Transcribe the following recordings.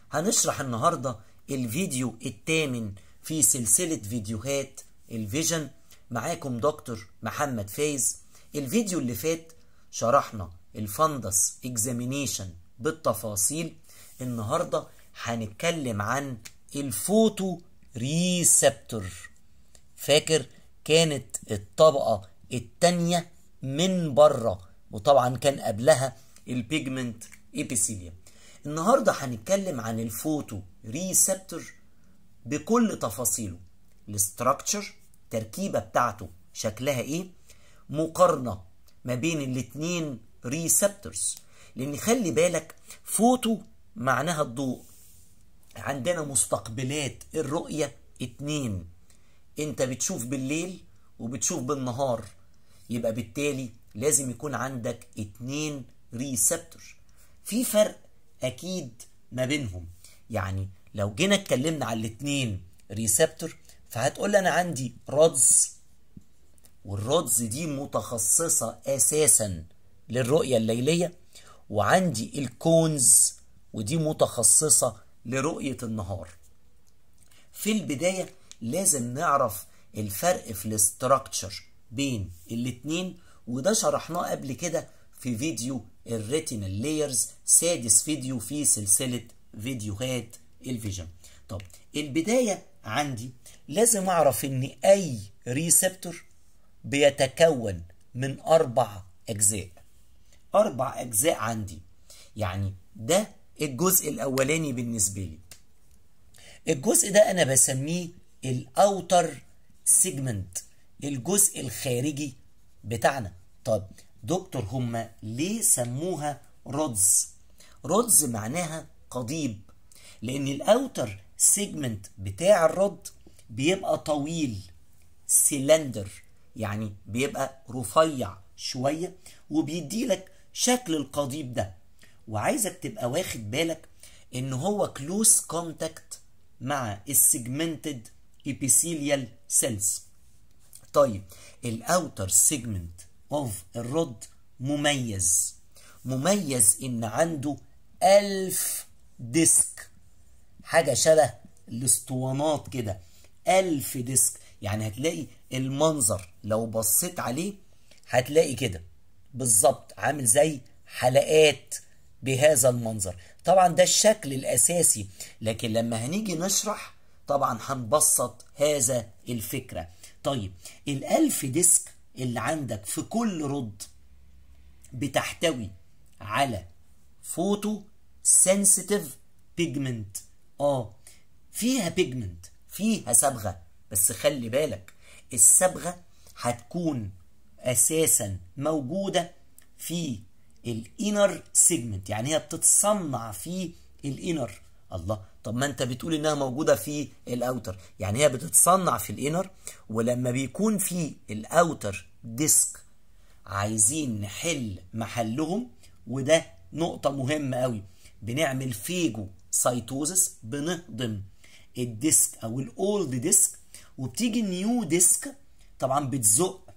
هنشرح النهاردة الفيديو الثامن في سلسلة فيديوهات الفيجن معاكم دكتور محمد فايز الفيديو اللي فات شرحنا الفندس اكزامينيشن بالتفاصيل النهاردة هنتكلم عن الفوتو ريسبتور فاكر كانت الطبقة التانية من بره وطبعا كان قبلها البيجمنت ابيثيليوم النهارده هنتكلم عن الفوتو ريسبتور بكل تفاصيله الاستراكشر التركيبه بتاعته شكلها ايه مقارنه ما بين الاتنين ريسبتورز لان خلي بالك فوتو معناها الضوء عندنا مستقبلات الرؤيه اتنين انت بتشوف بالليل وبتشوف بالنهار يبقى بالتالي لازم يكون عندك اتنين ريسبتور في فرق اكيد ما بينهم يعني لو جينا اتكلمنا على الاتنين ريسبتور فهتقول انا عندي رودز والرودز دي متخصصة اساسا للرؤية الليلية وعندي الكونز ودي متخصصة لرؤية النهار في البداية لازم نعرف الفرق في الاستراكشر بين الاتنين وده شرحناه قبل كده في فيديو الريتينال لايرز سادس فيديو في سلسلة فيديوهات الفيجن طب البداية عندي لازم اعرف ان اي ريسبتور بيتكون من اربع اجزاء اربع اجزاء عندي يعني ده الجزء الاولاني بالنسبة لي الجزء ده انا بسميه الاوتر سيجمنت الجزء الخارجي بتاعنا طب دكتور هما ليه سموها رودز رودز معناها قضيب لان الاوتر سيجمنت بتاع الرد بيبقى طويل سيلندر يعني بيبقى رفيع شوية وبيدي لك شكل القضيب ده وعايزك تبقى واخد بالك ان هو كلوس كونتاكت مع السيجمنتد epithelial cells طيب الاوتر سيجمنت اوف الرد مميز مميز ان عنده ألف ديسك حاجة شبه الاسطوانات كده ألف ديسك يعني هتلاقي المنظر لو بصيت عليه هتلاقي كده بالظبط عامل زي حلقات بهذا المنظر طبعا ده الشكل الأساسي لكن لما هنيجي نشرح طبعا هنبسط هذا الفكرة طيب الألف ديسك اللي عندك في كل رد بتحتوي على فوتو سنسيتيف بيجمنت اه فيها بيجمنت فيها صبغه بس خلي بالك الصبغه هتكون اساسا موجوده في الانر سيجمنت يعني هي بتتصنع في الانر الله طب ما انت بتقول انها موجوده في الاوتر يعني هي بتتصنع في الانر ولما بيكون في الاوتر ديسك عايزين نحل محلهم وده نقطة مهمة قوي بنعمل فيجو سايتوزس بنهضم الديسك او الاولد ديسك وبتيجي النيو ديسك طبعا بتزق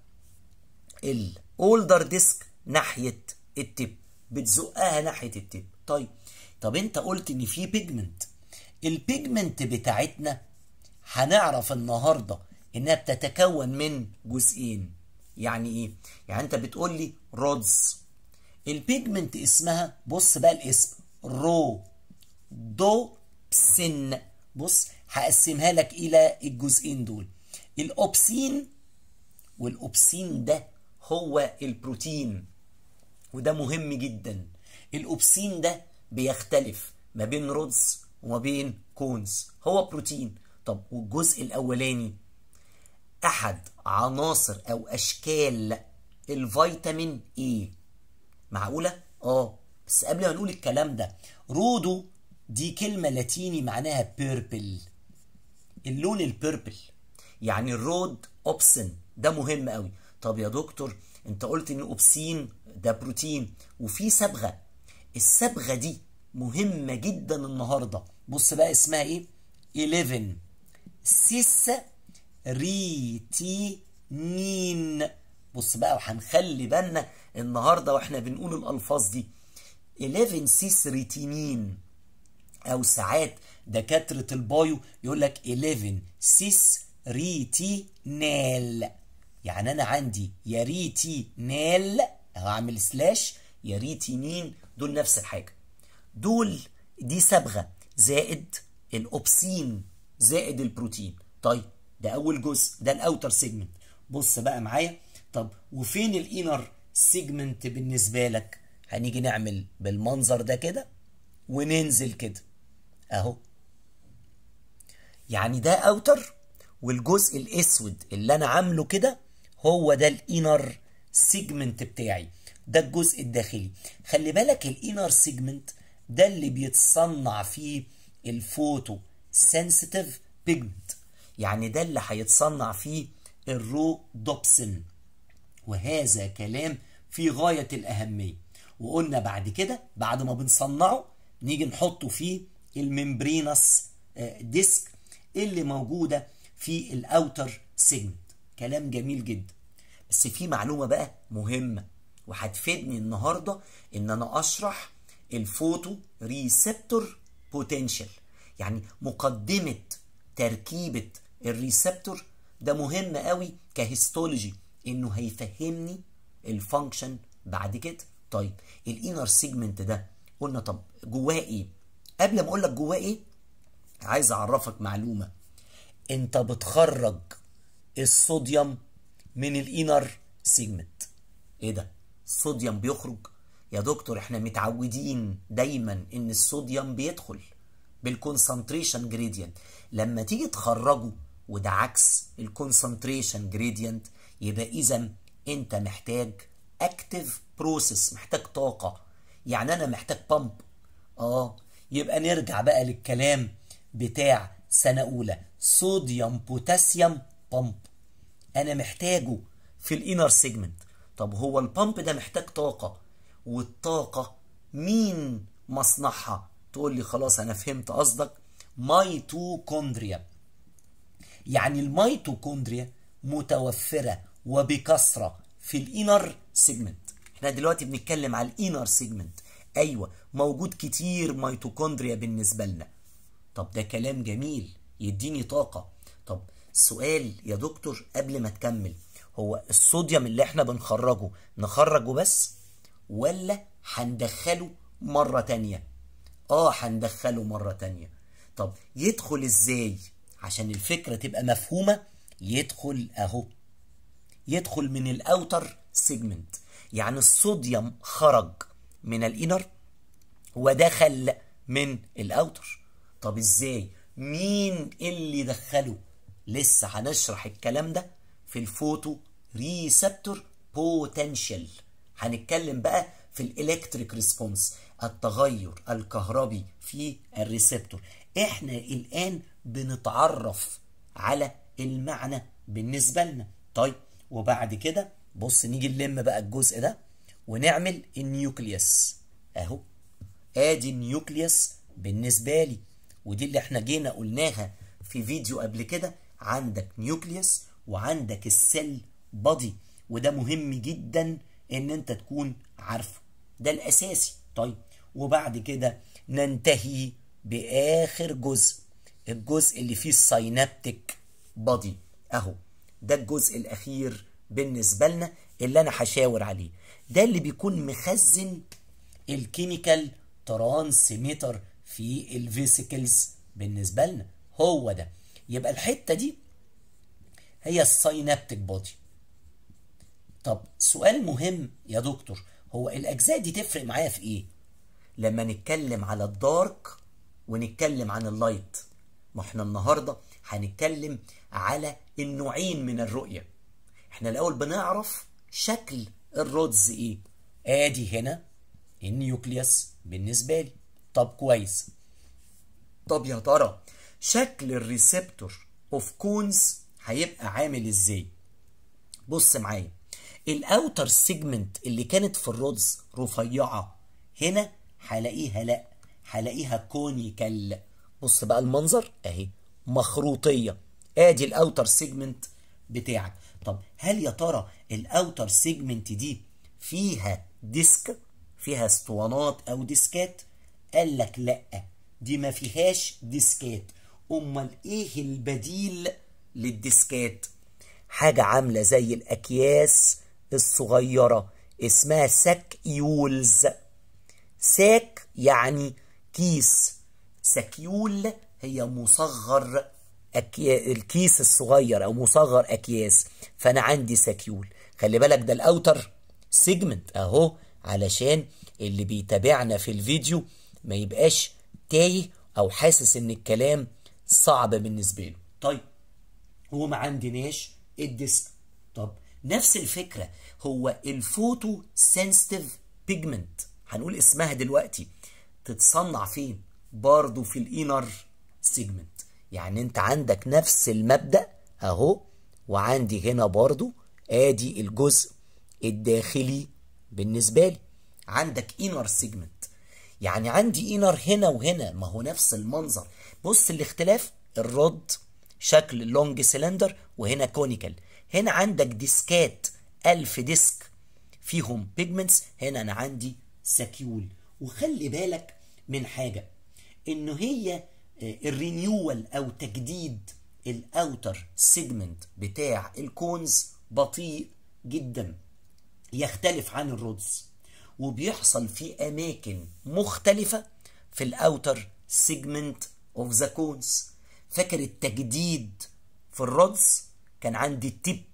الاولدر ديسك ناحية التب بتزقها ناحية التب طيب طب انت قلت ان في بيجمنت البيجمنت بتاعتنا هنعرف النهارده انها بتتكون من جزئين يعني ايه يعني انت بتقول لي رودز البيجمنت اسمها بص بقى الاسم رو دو بسن بص هقسمها لك الى الجزئين دول الاوبسين والاوبسين ده هو البروتين وده مهم جدا الاوبسين ده بيختلف ما بين رودز وما بين كونز هو بروتين طب والجزء الاولاني احد عناصر او اشكال الفيتامين اي معقوله اه بس قبل ما نقول الكلام ده رودو دي كلمه لاتيني معناها بيربل اللون البيربل يعني الرود اوبسن ده مهم قوي طب يا دكتور انت قلت ان اوبسين ده بروتين وفي صبغه الصبغه دي مهمه جدا النهارده بص بقى اسمها ايه 11 سيس ريتينين بص بقى وهنخلي بالنا النهارده واحنا بنقول الالفاظ دي 11 سيس ريتينين او ساعات دكاتره البايو يقول لك 11 سيس ريتينال يعني انا عندي يا ريتينال هعمل سلاش يا ريتينين دول نفس الحاجه دول دي صبغه زائد الاوبسين زائد البروتين طيب ده اول جزء ده الاوتر سيجمنت بص بقى معايا طب وفين الانر سيجمنت بالنسبه لك هنيجي نعمل بالمنظر ده كده وننزل كده اهو يعني ده اوتر والجزء الاسود اللي انا عامله كده هو ده الانر سيجمنت بتاعي ده الجزء الداخلي خلي بالك الانر سيجمنت ده اللي بيتصنع فيه الفوتو سنسيتيف بيجمنت يعني ده اللي هيتصنع فيه الرودوبسين وهذا كلام في غاية الأهمية وقلنا بعد كده بعد ما بنصنعه نيجي نحطه في الممبرينس ديسك اللي موجودة في الأوتر سيجمنت كلام جميل جدا بس في معلومة بقى مهمة وهتفيدني النهاردة ان انا اشرح الفوتو ريسبتور بوتنشال يعني مقدمة تركيبة الريسبتور ده مهم قوي كهيستولوجي انه هيفهمني الفانكشن بعد كده طيب الانر سيجمنت ده قلنا طب جواه ايه قبل ما اقول لك جواه ايه عايز اعرفك معلومه انت بتخرج الصوديوم من الانر سيجمنت ايه ده الصوديوم بيخرج يا دكتور احنا متعودين دايما ان الصوديوم بيدخل بالكونسنتريشن جريدينت لما تيجي تخرجه وده عكس الكونسنتريشن جريدينت يبقى اذا انت محتاج اكتيف بروسيس محتاج طاقه يعني انا محتاج بامب اه يبقى نرجع بقى للكلام بتاع سنه اولى صوديوم بوتاسيوم بامب انا محتاجه في الانر سيجمنت طب هو البامب ده محتاج طاقه والطاقه مين مصنعها تقول لي خلاص انا فهمت قصدك ميتوكوندريا يعني الميتوكوندريا متوفره وبكثره في الانر سيجمنت احنا دلوقتي بنتكلم على الانر سيجمنت ايوه موجود كتير ميتوكوندريا بالنسبه لنا طب ده كلام جميل يديني طاقه طب سؤال يا دكتور قبل ما تكمل هو الصوديوم اللي احنا بنخرجه نخرجه بس ولا هندخله مرة تانية اه هندخله مرة تانية طب يدخل ازاي عشان الفكرة تبقى مفهومة يدخل اهو يدخل من الاوتر سيجمنت يعني الصوديوم خرج من الانر ودخل من الاوتر طب ازاي مين اللي دخله لسه هنشرح الكلام ده في الفوتو ريسبتور بوتنشال هنتكلم بقى في الالكتريك ريسبونس التغير الكهربي في الريسبتور احنا الان بنتعرف على المعنى بالنسبه لنا طيب وبعد كده بص نيجي نلم بقى الجزء ده ونعمل النيوكليوس اهو ادي النيوكليوس بالنسبه لي ودي اللي احنا جينا قلناها في فيديو قبل كده عندك نيوكليوس وعندك السيل بادي وده مهم جدا ان انت تكون عارفه ده الاساسي طيب وبعد كده ننتهي باخر جزء الجزء اللي فيه الساينابتيك بادي اهو ده الجزء الاخير بالنسبه لنا اللي انا هشاور عليه ده اللي بيكون مخزن الكيميكال ترانسميتر في الفيسيكلز بالنسبه لنا هو ده يبقى الحته دي هي الساينابتيك بودي طب سؤال مهم يا دكتور هو الاجزاء دي تفرق معايا في ايه لما نتكلم على الدارك ونتكلم عن اللايت ما احنا النهارده هنتكلم على النوعين من الرؤيه احنا الاول بنعرف شكل الرودز ايه ادي هنا النيوكليوس بالنسبه لي طب كويس طب يا ترى شكل الريسبتور اوف كونز هيبقى عامل ازاي بص معايا الاوتر سيجمنت اللي كانت في الرودز رفيعه هنا هلاقيها لا هلاقيها كونيكال بص بقى المنظر اهي مخروطيه ادي الاوتر سيجمنت بتاعك طب هل يا ترى الاوتر سيجمنت دي فيها ديسك فيها اسطوانات او ديسكات قال لك لا دي ما فيهاش ديسكات امال ايه البديل للديسكات حاجة عاملة زي الأكياس الصغيرة اسمها ساكيولز ساك يعني كيس سكيول هي مصغر أكي... الكيس الصغير أو مصغر أكياس فأنا عندي سكيول خلي بالك ده الأوتر سيجمنت أهو علشان اللي بيتابعنا في الفيديو ما يبقاش تايه أو حاسس إن الكلام صعب بالنسبة له طيب هو ما عندناش الديسك طب نفس الفكرة هو الفوتو سنسيتيف بيجمنت هنقول اسمها دلوقتي تتصنع فين برضو في الانر سيجمنت يعني انت عندك نفس المبدأ اهو وعندي هنا برضو ادي الجزء الداخلي بالنسبة لي عندك انر سيجمنت يعني عندي انر هنا وهنا ما هو نفس المنظر بص الاختلاف الرد شكل لونج سيلندر وهنا كونيكال هنا عندك ديسكات ألف ديسك فيهم بيجمنتس هنا أنا عندي سكيول وخلي بالك من حاجة إنه هي الرينيوال أو تجديد الأوتر سيجمنت بتاع الكونز بطيء جدا يختلف عن الرودز وبيحصل في أماكن مختلفة في الأوتر سيجمنت اوف ذا كونز فاكر التجديد في الرودز كان عندي التيب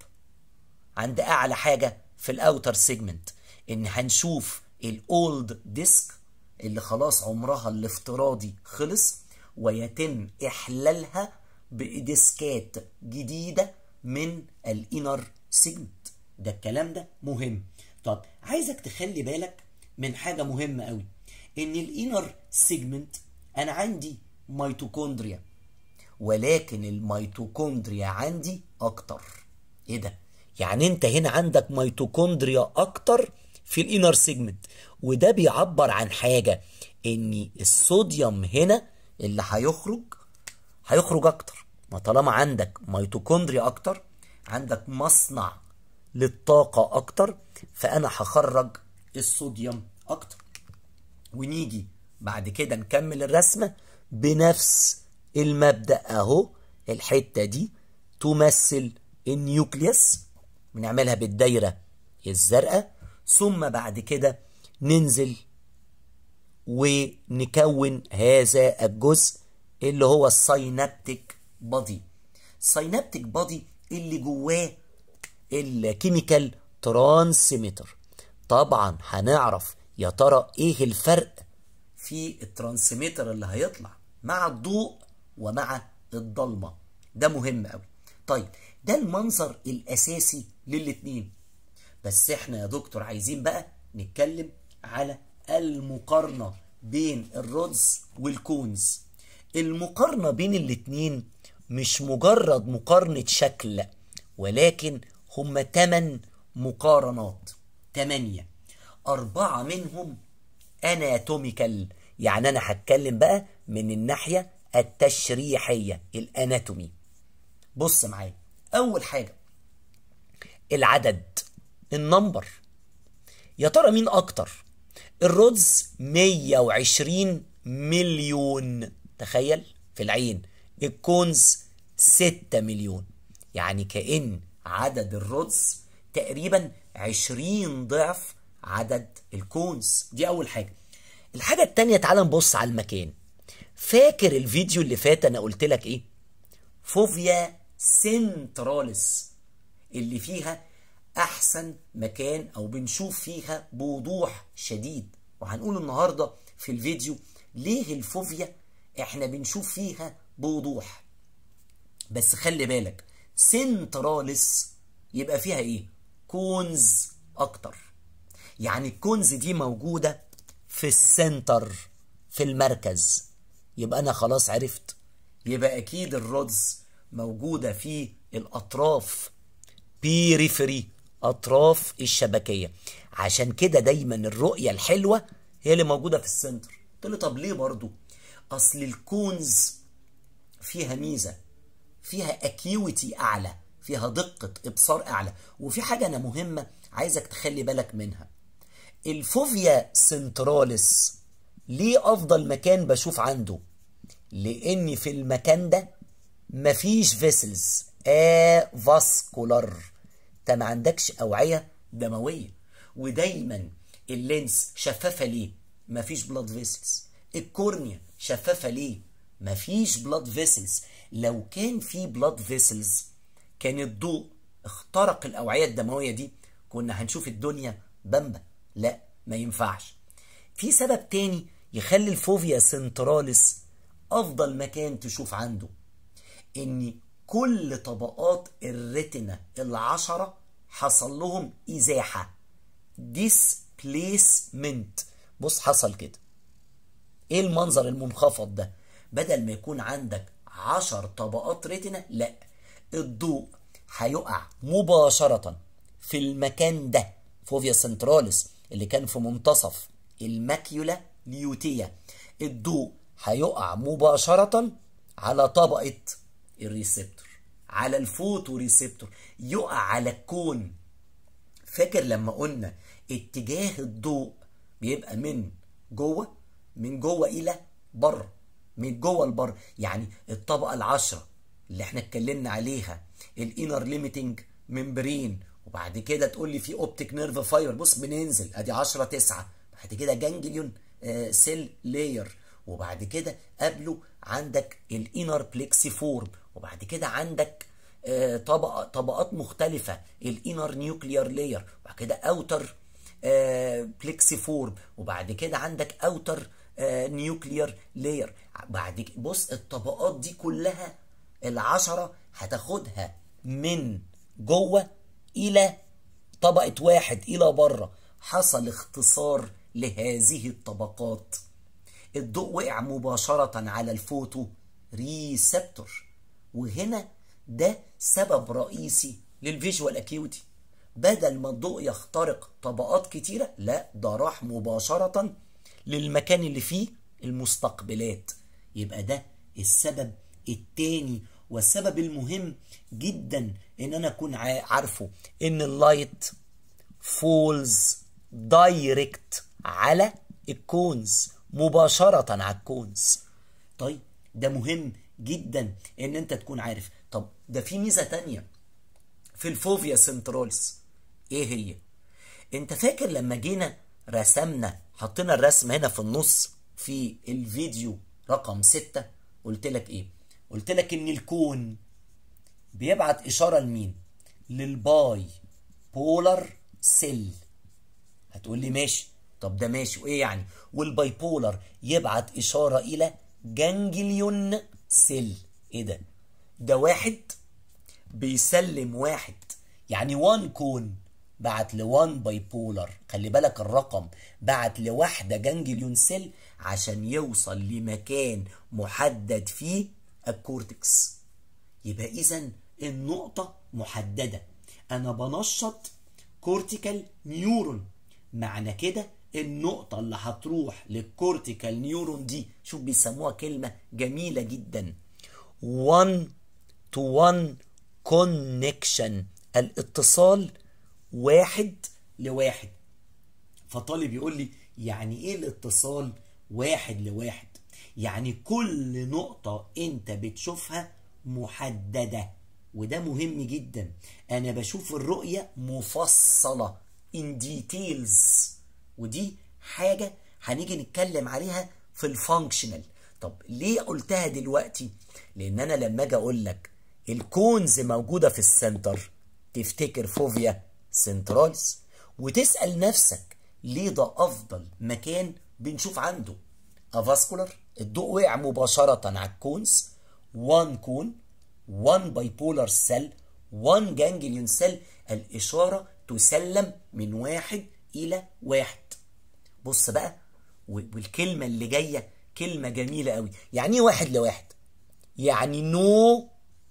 عند اعلى حاجه في الاوتر سيجمنت ان هنشوف الاولد ديسك اللي خلاص عمرها الافتراضي خلص ويتم احلالها بديسكات جديده من الانر سيجمنت ده الكلام ده مهم طب عايزك تخلي بالك من حاجه مهمه قوي ان الانر سيجمنت انا عندي ميتوكوندريا ولكن الميتوكوندريا عندي اكتر ايه ده يعني انت هنا عندك ميتوكوندريا اكتر في الانر سيجمنت وده بيعبر عن حاجة ان الصوديوم هنا اللي هيخرج هيخرج اكتر ما طالما عندك ميتوكوندريا اكتر عندك مصنع للطاقة اكتر فانا هخرج الصوديوم اكتر ونيجي بعد كده نكمل الرسمة بنفس المبدأ اهو الحتة دي تمثل النيوكليوس بنعملها بالدايرة الزرقاء ثم بعد كده ننزل ونكون هذا الجزء اللي هو الساينابتيك بادي الساينابتيك بادي اللي جواه الكيميكال ترانسميتر طبعا هنعرف يا ترى ايه الفرق في الترانسميتر اللي هيطلع مع الضوء ومع الضلمة ده مهم قوي طيب ده المنظر الأساسي للاتنين بس احنا يا دكتور عايزين بقى نتكلم على المقارنة بين الرودز والكونز المقارنة بين الاتنين مش مجرد مقارنة شكل ولكن هم تمن مقارنات تمانية أربعة منهم أناتوميكال يعني أنا هتكلم بقى من الناحية التشريحية الأناتومي بص معايا أول حاجة العدد النمبر يا ترى مين أكتر الرودز 120 مليون تخيل في العين الكونز 6 مليون يعني كأن عدد الرودز تقريبا 20 ضعف عدد الكونز دي أول حاجة الحاجة التانية تعال نبص على المكان فاكر الفيديو اللي فات أنا قلت لك إيه فوفيا سنتراليس اللي فيها احسن مكان او بنشوف فيها بوضوح شديد وهنقول النهارده في الفيديو ليه الفوفيا احنا بنشوف فيها بوضوح بس خلي بالك سنتراليس يبقى فيها ايه كونز اكتر يعني الكونز دي موجودة في السنتر في المركز يبقى انا خلاص عرفت يبقى اكيد الرودز موجودة في الاطراف بيريفري اطراف الشبكيه عشان كده دايما الرؤيه الحلوه هي اللي موجوده في السنتر قلت له طب ليه برضو اصل الكونز فيها ميزه فيها اكيوتي اعلى فيها دقه ابصار اعلى وفي حاجه انا مهمه عايزك تخلي بالك منها الفوفيا سنتراليس ليه افضل مكان بشوف عنده لان في المكان ده مفيش فيسلز افاسكولار انت ما عندكش اوعيه دمويه ودايما اللينس شفافه ليه مفيش بلاد فيسلز الكورنيا شفافه ليه مفيش بلاد فيسلز لو كان في بلاد فيسلز كان الضوء اخترق الاوعيه الدمويه دي كنا هنشوف الدنيا بامبا لا ما ينفعش في سبب تاني يخلي الفوفيا سنتراليس افضل مكان تشوف عنده ان كل طبقات الريتنا العشرة حصل لهم ازاحة displacement بص حصل كده ايه المنظر المنخفض ده بدل ما يكون عندك عشر طبقات ريتنا لا الضوء هيقع مباشرة في المكان ده فوفيا سنتراليس اللي كان في منتصف الماكيولا ليوتيا الضوء هيقع مباشرة على طبقة الريسبتور على الفوتو ريسبتور يقع على الكون فاكر لما قلنا اتجاه الضوء بيبقى من جوه من جوه الى بره من جوه لبره يعني الطبقه العشره اللي احنا اتكلمنا عليها الانر ليميتنج ممبرين وبعد كده تقول لي في اوبتيك نيرف فايبر بص بننزل ادي 10 9 بعد كده جانجليون آه سيل لاير وبعد كده قبله عندك الانر بليكسي فورم وبعد كده عندك آه طبقة طبقات مختلفة الانر نيوكليار لاير وبعد كده اوتر آه بليكسي فورم وبعد كده عندك اوتر آه نيوكليار لاير بعد بص الطبقات دي كلها العشرة هتاخدها من جوه الى طبقة واحد الى بره حصل اختصار لهذه الطبقات الضوء وقع مباشرة على الفوتو ريسبتور وهنا ده سبب رئيسي للفيجوال اكيوتي بدل ما الضوء يخترق طبقات كتيرة لا ده راح مباشرة للمكان اللي فيه المستقبلات يبقى ده السبب التاني والسبب المهم جدا ان انا اكون عارفه ان اللايت فولز دايركت على الكونز مباشرة على الكونز طيب ده مهم جدا ان انت تكون عارف طب ده في ميزة تانية في الفوفيا سنترالز ايه هي انت فاكر لما جينا رسمنا حطينا الرسم هنا في النص في الفيديو رقم ستة قلت لك ايه قلت لك ان الكون بيبعت اشارة لمين للباي بولر سيل هتقول لي ماشي طب ده ماشي وايه يعني والباي بولر يبعت اشارة الى جانجليون سيل ايه ده ده واحد بيسلم واحد يعني وان كون بعت لوان باي بولر خلي بالك الرقم بعت لواحده جانجليون سيل عشان يوصل لمكان محدد فيه الكورتكس يبقى اذا النقطه محدده انا بنشط كورتيكال نيورون معنى كده النقطة اللي هتروح للكورتيكال نيورون دي شوف بيسموها كلمة جميلة جدا one to one connection الاتصال واحد لواحد فطالب يقول لي يعني ايه الاتصال واحد لواحد يعني كل نقطة انت بتشوفها محددة وده مهم جدا انا بشوف الرؤية مفصلة in details ودي حاجة هنيجي نتكلم عليها في الفانكشنال طب ليه قلتها دلوقتي لان انا لما اجي اقول لك الكونز موجودة في السنتر تفتكر فوفيا سنترالز وتسأل نفسك ليه ده افضل مكان بنشوف عنده افاسكولار الضوء وقع مباشرة على الكونز 1 كون 1 بايبولار سيل 1 جانجليون سيل الإشارة تسلم من واحد إلى واحد بص بقى والكلمة اللي جاية كلمة جميلة قوي يعني ايه واحد لواحد يعني نو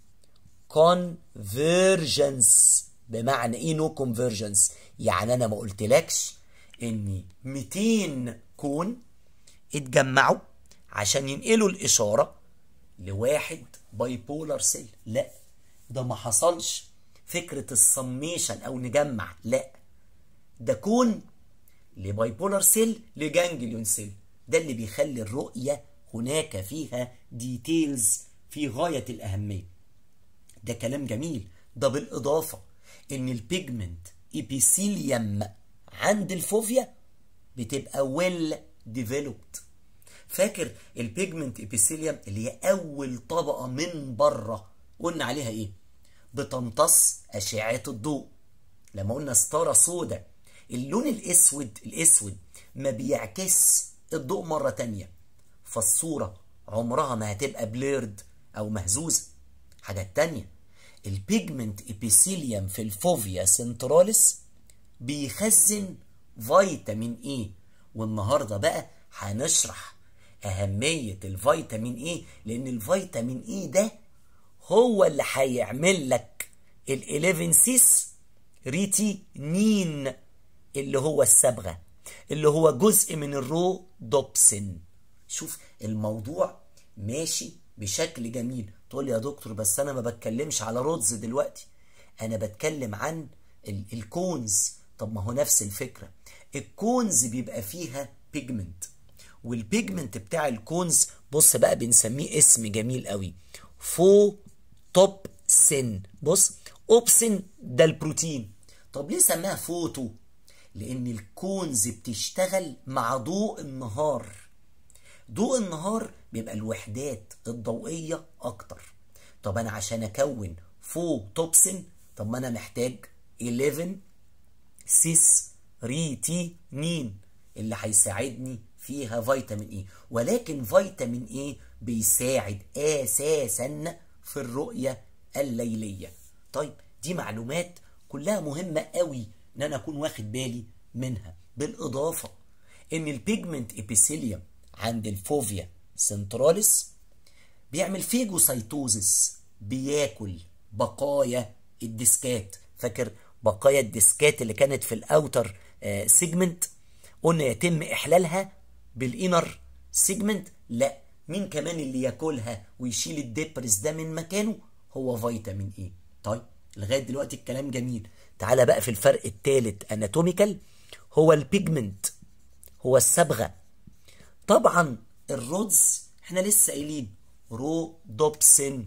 كونفيرجنس بمعنى ايه نو كونفيرجنس يعني انا ما قلتلكش ان 200 كون اتجمعوا عشان ينقلوا الاشاره لواحد باي بولار سيل لا ده ما حصلش فكره السميشن او نجمع لا ده كون لباي بولار سيل لجانجليون سيل ده اللي بيخلي الرؤيه هناك فيها ديتيلز في غاية الأهمية ده كلام جميل ده بالإضافة إن البيجمنت إبيثيليوم عند الفوفيا بتبقى ويل ديفلوبد فاكر البيجمنت إبيثيليوم اللي هي أول طبقة من بره قلنا عليها إيه؟ بتمتص أشعة الضوء لما قلنا ستارة سودا اللون الأسود الأسود ما بيعكس الضوء مرة تانية فالصورة عمرها ما هتبقى بليرد أو مهزوزة حاجة تانية البيجمنت إبيثيليوم في الفوفيا سنتراليس بيخزن فيتامين ايه والنهارده بقى هنشرح أهمية الفيتامين ايه لأن الفيتامين ايه ده هو اللي هيعمل لك ال 11 سيس ريتينين اللي هو الصبغة اللي هو جزء من الرو دوبسين شوف الموضوع ماشي بشكل جميل تقول لي يا دكتور بس انا ما بتكلمش على رودز دلوقتي انا بتكلم عن ال- الكونز طب ما هو نفس الفكرة الكونز بيبقى فيها بيجمنت والبيجمنت بتاع الكونز بص بقى بنسميه اسم جميل قوي فو توب سن بص اوبسن ده البروتين طب ليه سماها فوتو لان الكونز بتشتغل مع ضوء النهار ضوء النهار بيبقى الوحدات الضوئية أكتر طب أنا عشان أكون فو توبسين طب ما أنا محتاج 11 سيس ريتينين اللي هيساعدني فيها فيتامين اي ولكن فيتامين اي بيساعد اساسا في الرؤية الليلية طيب دي معلومات كلها مهمة قوي ان انا اكون واخد بالي منها بالاضافة ان البيجمنت ابيثيليوم عند الفوفيا سنتراليس بيعمل فيجوسايتوزس بياكل بقايا الديسكات فاكر بقايا الديسكات اللي كانت في الاوتر سيجمنت قلنا يتم احلالها بالانر سيجمنت لا مين كمان اللي ياكلها ويشيل الدبرس ده من مكانه هو فيتامين اي طيب لغايه دلوقتي الكلام جميل تعالى بقى في الفرق الثالث اناتوميكال هو البيجمنت هو الصبغه طبعا الرودز احنا لسه قايلين رودوبسين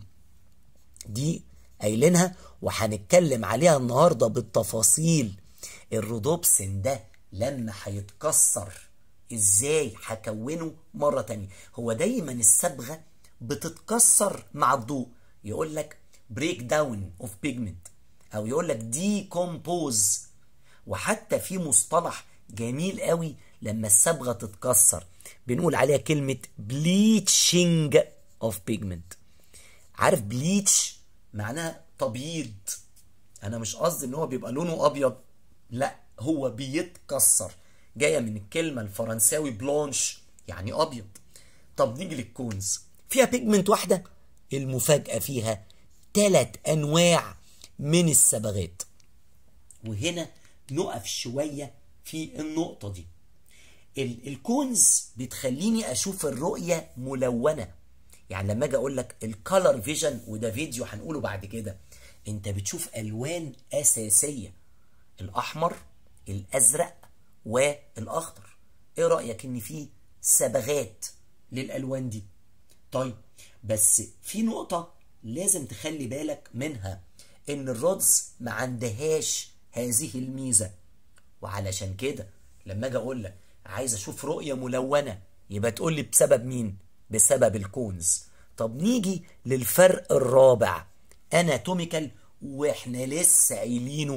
دي قايلينها وهنتكلم عليها النهارده بالتفاصيل الرودوبسين ده لما هيتكسر ازاي هكونه مره تانية هو دايما الصبغه بتتكسر مع الضوء يقول لك بريك داون اوف بيجمنت او يقول لك دي كومبوز وحتى في مصطلح جميل قوي لما الصبغه تتكسر بنقول عليها كلمه بليتشنج اوف بيجمنت عارف بليتش معناها تبييض انا مش قصدي ان هو بيبقى لونه ابيض لا هو بيتكسر جايه من الكلمه الفرنساوي بلونش يعني ابيض طب نيجي للكونز فيها بيجمنت واحده المفاجاه فيها ثلاث انواع من الصبغات وهنا نقف شويه في النقطه دي ال- الكونز بتخليني اشوف الرؤيه ملونه يعني لما اجي اقول لك الكالر فيجن وده فيديو هنقوله بعد كده انت بتشوف الوان اساسيه الاحمر الازرق والاخضر ايه رايك ان في صبغات للالوان دي طيب بس في نقطه لازم تخلي بالك منها ان الرودز ما عندهاش هذه الميزه وعلشان كده لما اجي اقول لك عايز اشوف رؤيه ملونه يبقى تقول لي بسبب مين بسبب الكونز طب نيجي للفرق الرابع اناتوميكال واحنا لسه قايلينه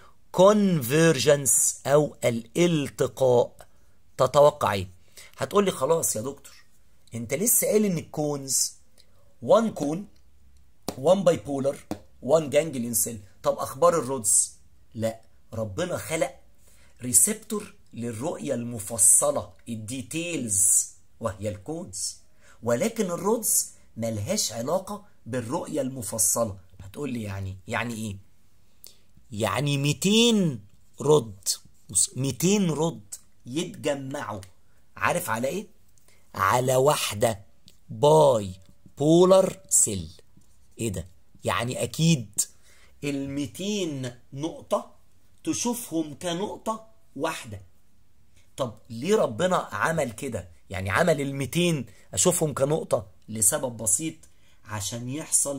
كونفيرجنس او الالتقاء تتوقع ايه هتقول لي خلاص يا دكتور انت لسه قايل ان الكونز 1 كون 1 باي بولر 1 جانجليون سيل طب اخبار الرودز لا ربنا خلق ريسبتور للرؤية المفصلة الديتيلز وهي الكونز ولكن الرودز ملهاش علاقة بالرؤية المفصلة هتقول لي يعني يعني ايه يعني 200 رد بص، 200 رد يتجمعوا عارف على ايه على واحدة باي بولر سيل ايه ده يعني اكيد ال 200 نقطة تشوفهم كنقطة واحدة طب ليه ربنا عمل كده يعني عمل ال 200 اشوفهم كنقطه لسبب بسيط عشان يحصل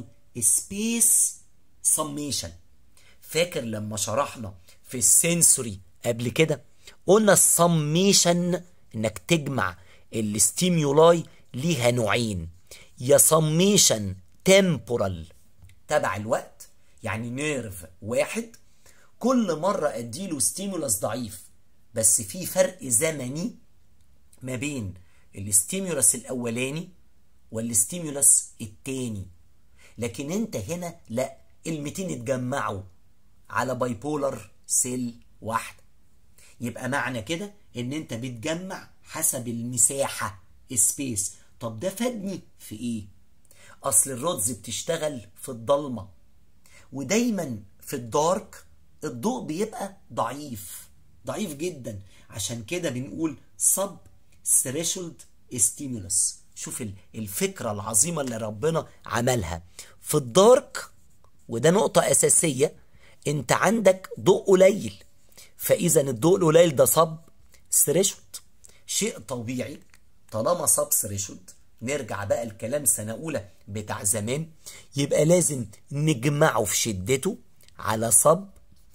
سبيس سميشن فاكر لما شرحنا في السنسوري قبل كده قلنا السميشن انك تجمع الستيمولاي ليها نوعين يا سميشن تمبورال تبع الوقت يعني نيرف واحد كل مرة اديله ستيمولاس ضعيف بس في فرق زمني ما بين الستيمولاس الاولاني والستيمولاس التاني لكن انت هنا لا ال 200 اتجمعوا على بايبولر سيل واحده يبقى معنى كده ان انت بتجمع حسب المساحه سبيس طب ده فادني في ايه اصل الرودز بتشتغل في الضلمه ودايما في الدارك الضوء بيبقى ضعيف ضعيف جدا عشان كده بنقول سب ثريشولد ستيمولس شوف الفكره العظيمه اللي ربنا عملها في الدارك وده نقطه اساسيه انت عندك ضوء قليل فاذا الضوء القليل ده صب ثريشولد شيء طبيعي طالما صب ثريشولد نرجع بقى الكلام سنه اولى بتاع زمان يبقى لازم نجمعه في شدته على صب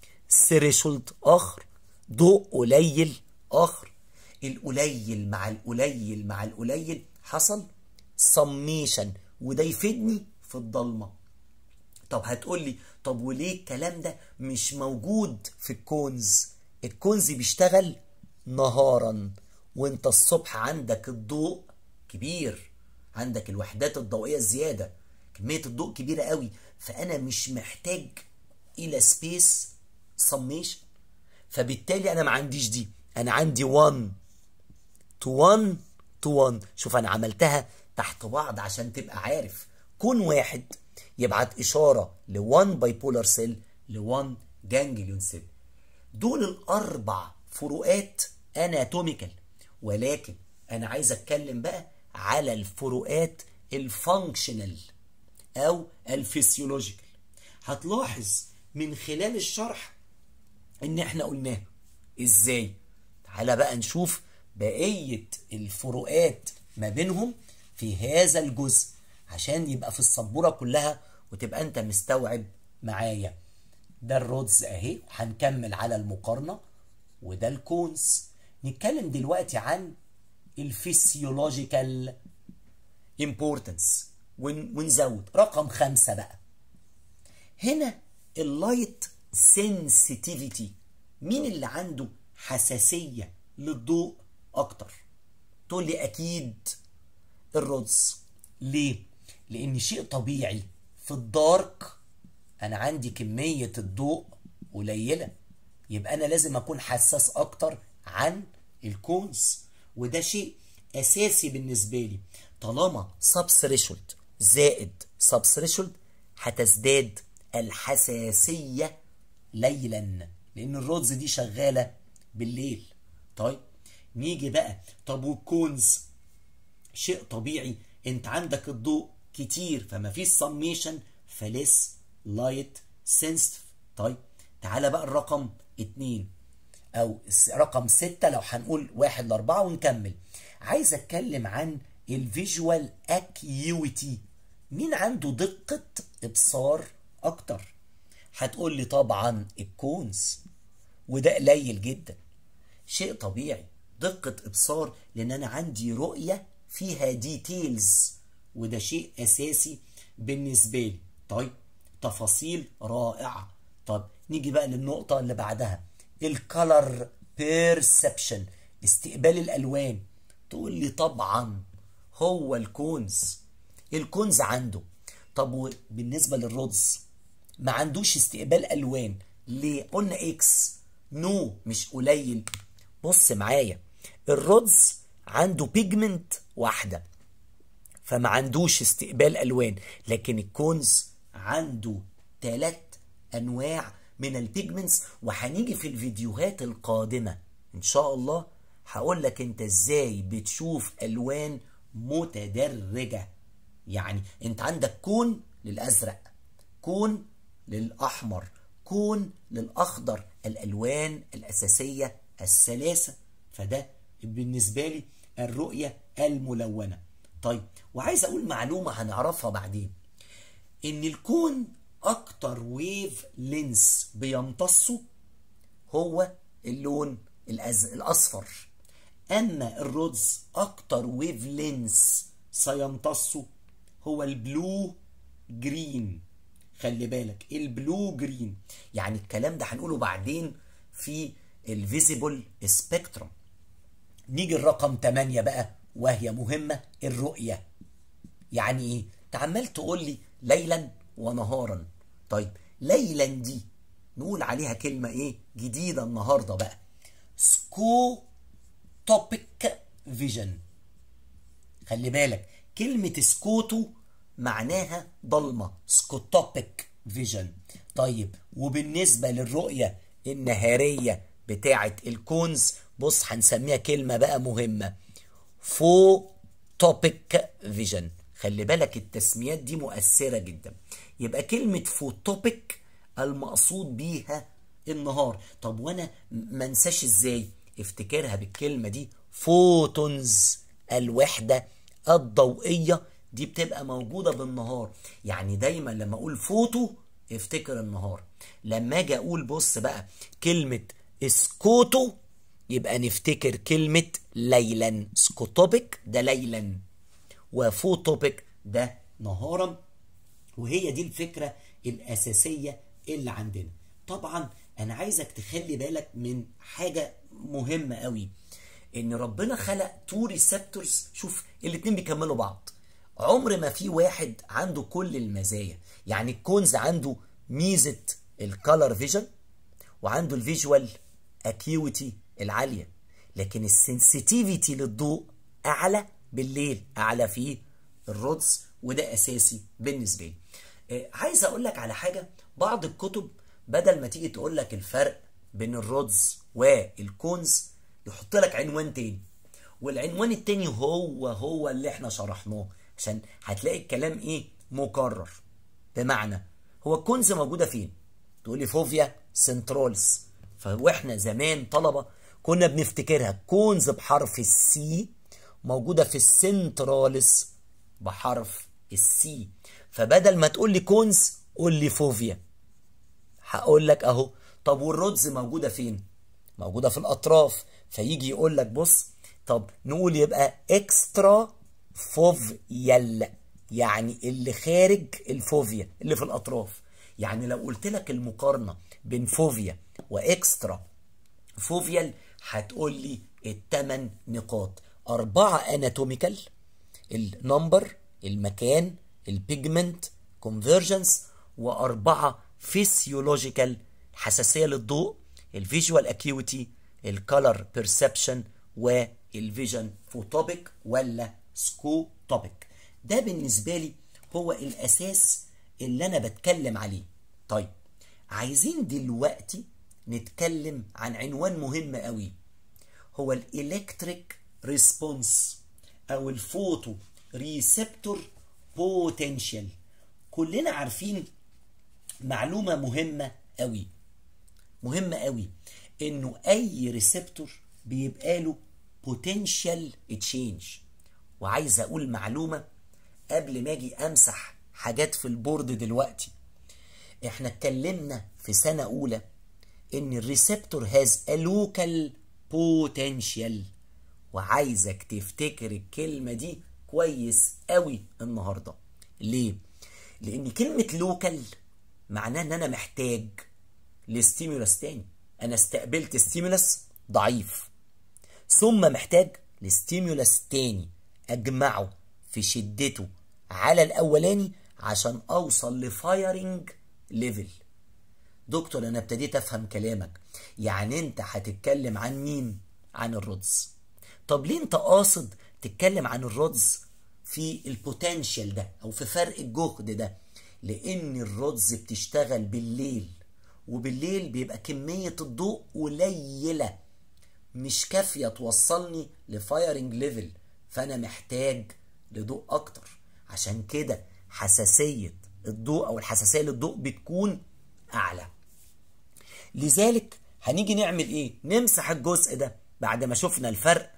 ثريشولد اخر ضوء قليل اخر القليل مع القليل مع القليل حصل سميشن وده يفيدني في الضلمه طب هتقول لي طب وليه الكلام ده مش موجود في الكونز الكونز بيشتغل نهارا وانت الصبح عندك الضوء كبير عندك الوحدات الضوئيه الزياده كميه الضوء كبيره قوي فانا مش محتاج الى سبيس سميشن فبالتالي انا ما عنديش دي انا عندي 1 تو 1 تو 1 شوف انا عملتها تحت بعض عشان تبقى عارف كون واحد يبعت اشاره ل 1 بايبولار سيل ل 1 جانجليون سيل دول الاربع فروقات اناتوميكال ولكن انا عايز اتكلم بقى على الفروقات الفانكشنال او الفسيولوجيكال هتلاحظ من خلال الشرح ان احنا قلناها ازاي تعالى بقى نشوف بقية الفروقات ما بينهم في هذا الجزء عشان يبقى في السبورة كلها وتبقى انت مستوعب معايا ده الرودز اهي وهنكمل على المقارنة وده الكونز نتكلم دلوقتي عن الفسيولوجيكال امبورتنس ونزود رقم خمسة بقى هنا اللايت سنسيتيفيتي مين اللي عنده حساسية للضوء أكتر تقول لي أكيد الرودز ليه؟ لأن شيء طبيعي في الدارك أنا عندي كمية الضوء قليلة يبقى أنا لازم أكون حساس أكتر عن الكونز وده شيء أساسي بالنسبة لي طالما سب ثريشولد زائد سب ثريشولد هتزداد الحساسية ليلا لأن الرودز دي شغالة بالليل طيب نيجي بقى طب والكونز شيء طبيعي انت عندك الضوء كتير فما فيش سميشن فليس لايت سنسيتيف طيب تعالى بقى الرقم اتنين او رقم ستة لو هنقول واحد لاربعة ونكمل عايز اتكلم عن الفيجوال اكيويتي مين عنده دقة ابصار اكتر هتقول لي طبعا الكونز وده قليل جدا شيء طبيعي دقة ابصار لان انا عندي رؤية فيها ديتيلز وده شيء اساسي بالنسبة لي طيب تفاصيل رائعة طب نيجي بقى للنقطة اللي بعدها الكالر بيرسبشن استقبال الالوان تقول لي طبعا هو الكونز الكونز عنده طب بالنسبة للرودز ما عندوش استقبال الوان ليه قلنا اكس نو مش قليل بص معايا الرودز عنده بيجمنت واحده فما عندوش استقبال الوان لكن الكونز عنده ثلاث انواع من البيجمنتس وهنيجي في الفيديوهات القادمه ان شاء الله هقول لك انت ازاي بتشوف الوان متدرجه يعني انت عندك كون للازرق كون للأحمر كون للأخضر الألوان الأساسية الثلاثة فده بالنسبة لي الرؤية الملونة طيب وعايز اقول معلومة هنعرفها بعدين ان الكون اكتر ويف لينس بيمتصه هو اللون الأز... الاصفر اما الرودز اكتر ويف لينس سيمتصه هو البلو جرين خلي بالك البلو جرين يعني الكلام ده هنقوله بعدين في الفيزيبل سبيكترم نيجي الرقم 8 بقى وهي مهمة الرؤية يعني ايه تعمل تقول لي ليلا ونهارا طيب ليلا دي نقول عليها كلمة ايه جديدة النهاردة بقى سكو توبيك فيجن خلي بالك كلمة سكوتو معناها ضلمة سكوتوبيك فيجن طيب وبالنسبة للرؤية النهارية بتاعة الكونز بص هنسميها كلمة بقى مهمة فو توبيك فيجن خلي بالك التسميات دي مؤثرة جدا يبقى كلمة فوتوبيك المقصود بيها النهار طب وانا ما انساش ازاي افتكرها بالكلمة دي فوتونز الوحدة الضوئية دي بتبقى موجودة بالنهار يعني دايما لما اقول فوتو افتكر النهار لما اجي اقول بص بقى كلمة اسكوتو يبقى نفتكر كلمة ليلا سكوتوبيك ده ليلا وفوتوبيك ده نهارا وهي دي الفكرة الأساسية اللي عندنا طبعا أنا عايزك تخلي بالك من حاجة مهمة قوي إن ربنا خلق تو ريسبتورز شوف الاتنين بيكملوا بعض عمر ما في واحد عنده كل المزايا يعني الكونز عنده ميزة الكالر فيجن وعنده الفيجوال اكيوتي العالية لكن السنسيتيفيتي للضوء اعلى بالليل اعلى في الرودز وده اساسي بالنسبة لي آه عايز اقول لك على حاجة بعض الكتب بدل ما تيجي تقول لك الفرق بين الرودز والكونز يحط لك عنوان تاني والعنوان التاني هو هو اللي احنا شرحناه عشان هتلاقي الكلام ايه مكرر بمعنى هو الكونز موجوده فين تقولي فوفيا سنترالز فاحنا زمان طلبه كنا بنفتكرها كونز بحرف السي موجوده في السنترالز بحرف السي فبدل ما تقول لي كونز قول لي فوفيا هقول لك اهو طب والرودز موجوده فين موجوده في الاطراف فيجي يقول لك بص طب نقول يبقى اكسترا فوفيال يعني اللي خارج الفوفيا اللي في الاطراف يعني لو قلت لك المقارنه بين فوفيا واكسترا فوفيال هتقول لي الثمان نقاط أربعة اناتوميكال النمبر المكان البيجمنت كونفرجنس وأربعة فيسيولوجيكال حساسية للضوء الفيجوال اكيوتي الكالر بيرسبشن والفيجن فوتوبيك ولا سكو توبيك ده بالنسبة لي هو الأساس اللي أنا بتكلم عليه طيب عايزين دلوقتي نتكلم عن عنوان مهم قوي هو الإلكتريك ريسبونس أو الفوتو ريسبتور بوتنشال كلنا عارفين معلومة مهمة قوي مهمة قوي إنه أي ريسبتور بيبقى له بوتنشال تشينج وعايز اقول معلومه قبل ما اجي امسح حاجات في البورد دلوقتي احنا اتكلمنا في سنه اولى ان الريسبتور هاز ا لوكال بوتنشال وعايزك تفتكر الكلمه دي كويس قوي النهارده ليه لان كلمه لوكال معناه ان انا محتاج لستيمولس تاني انا استقبلت ستيمولس ضعيف ثم محتاج لستيمولس تاني اجمعه في شدته على الاولاني عشان اوصل لفايرنج ليفل دكتور انا ابتديت افهم كلامك يعني انت هتتكلم عن مين عن الرودز طب ليه انت قاصد تتكلم عن الرودز في البوتنشال ده او في فرق الجهد ده لان الرودز بتشتغل بالليل وبالليل بيبقى كمية الضوء قليلة مش كافية توصلني لفايرنج ليفل فانا محتاج لضوء اكتر عشان كده حساسية الضوء او الحساسية للضوء بتكون اعلى لذلك هنيجي نعمل ايه نمسح الجزء ده بعد ما شفنا الفرق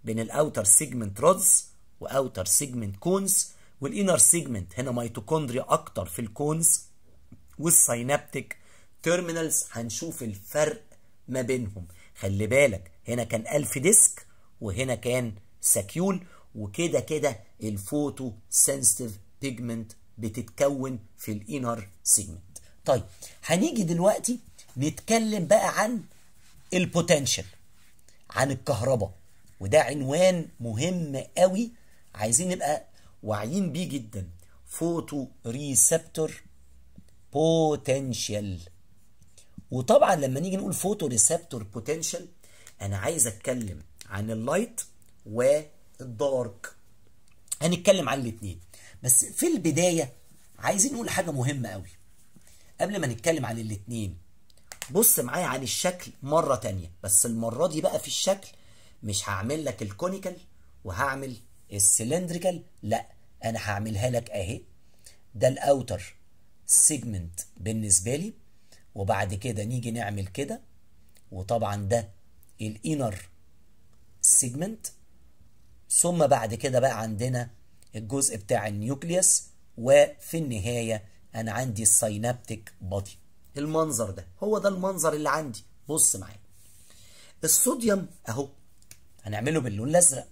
بين الاوتر سيجمنت رودز واوتر سيجمنت كونز والانر سيجمنت هنا ميتوكوندريا اكتر في الكونز والساينابتيك تيرمينالز هنشوف الفرق ما بينهم خلي بالك هنا كان ألف ديسك وهنا كان ساكيول وكده كده الفوتو سنسيتيف بيجمنت بتتكون في الانر سيجمنت طيب هنيجي دلوقتي نتكلم بقى عن البوتنشال عن الكهرباء وده عنوان مهم قوي عايزين نبقى واعيين بيه جدا فوتو ريسبتور بوتنشال وطبعا لما نيجي نقول فوتو ريسبتور بوتنشال انا عايز اتكلم عن اللايت والدارك هنتكلم عن الاثنين بس في البدايه عايزين نقول حاجه مهمه قوي قبل ما نتكلم عن الاثنين بص معايا عن الشكل مرة تانية بس المرة دي بقى في الشكل مش هعمل لك الكونيكال وهعمل السلندريكال لا انا هعملها لك اهي ده الاوتر سيجمنت بالنسبة لي وبعد كده نيجي نعمل كده وطبعا ده الانر سيجمنت ثم بعد كده بقى عندنا الجزء بتاع النيوكليوس وفي النهاية انا عندي الساينابتيك بودي المنظر ده هو ده المنظر اللي عندي بص معايا الصوديوم اهو هنعمله باللون الازرق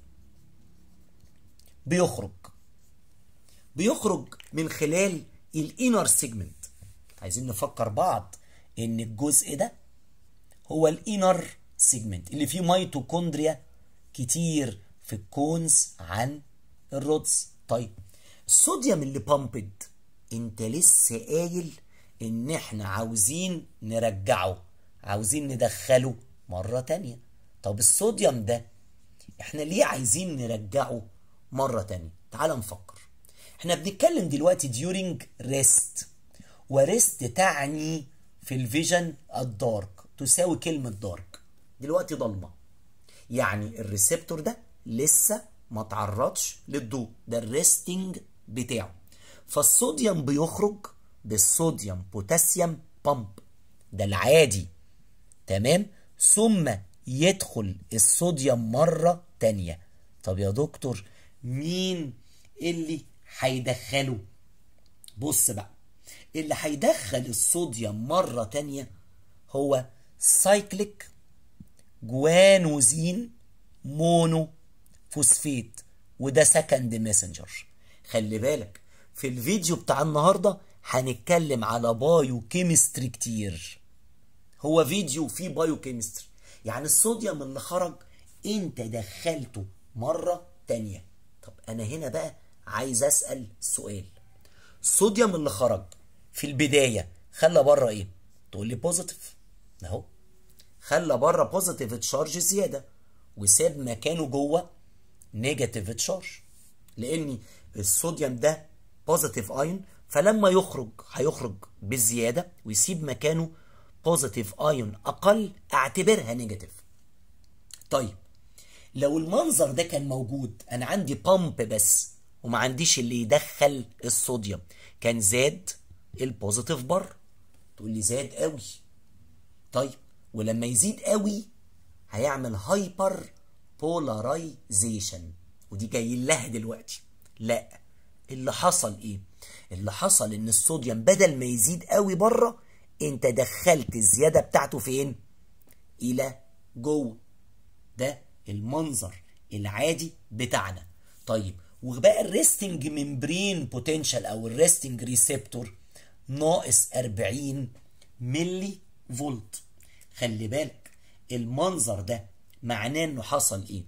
بيخرج بيخرج من خلال الانر سيجمنت عايزين نفكر بعض ان الجزء ده هو الانر سيجمنت اللي فيه ميتوكوندريا كتير في الكونز عن الرودز طيب الصوديوم اللي بامبد انت لسه قايل ان احنا عاوزين نرجعه عاوزين ندخله مرة تانية طب الصوديوم ده احنا ليه عايزين نرجعه مرة تانية تعال نفكر احنا بنتكلم دلوقتي during rest وريست تعني في الفيجن الدارك تساوي كلمة دارك دلوقتي ضلمة يعني الريسبتور ده لسه ما تعرضش للضوء ده الريستنج بتاعه فالصوديوم بيخرج بالصوديوم بوتاسيوم بامب ده العادي تمام ثم يدخل الصوديوم مرة تانية طب يا دكتور مين اللي هيدخله بص بقى اللي هيدخل الصوديوم مرة تانية هو سايكليك جوانوزين مونو فوسفيت وده سكند ميسنجر خلي بالك في الفيديو بتاع النهارده هنتكلم على بايو كيمستري كتير هو فيديو فيه بايو كيمستري يعني الصوديوم اللي خرج انت دخلته مرة تانية طب انا هنا بقى عايز اسأل سؤال الصوديوم اللي خرج في البداية خلى بره ايه تقول لي بوزيتيف اهو خلى بره بوزيتيف تشارج زيادة وساب مكانه جوه نيجاتيف تشارج لان الصوديوم ده بوزيتيف ايون فلما يخرج هيخرج بالزياده ويسيب مكانه بوزيتيف ايون اقل اعتبرها نيجاتيف طيب لو المنظر ده كان موجود انا عندي بامب بس وما عنديش اللي يدخل الصوديوم كان زاد البوزيتيف بره تقول لي زاد قوي طيب ولما يزيد قوي هيعمل هايبر بولارايزيشن ودي جاي لها دلوقتي لا اللي حصل ايه اللي حصل ان الصوديوم بدل ما يزيد قوي بره انت دخلت الزياده بتاعته فين الى جوه ده المنظر العادي بتاعنا طيب وبقى الريستنج ممبرين بوتنشال او الريستنج ريسبتور ناقص 40 ملي فولت خلي بالك المنظر ده معناه انه حصل ايه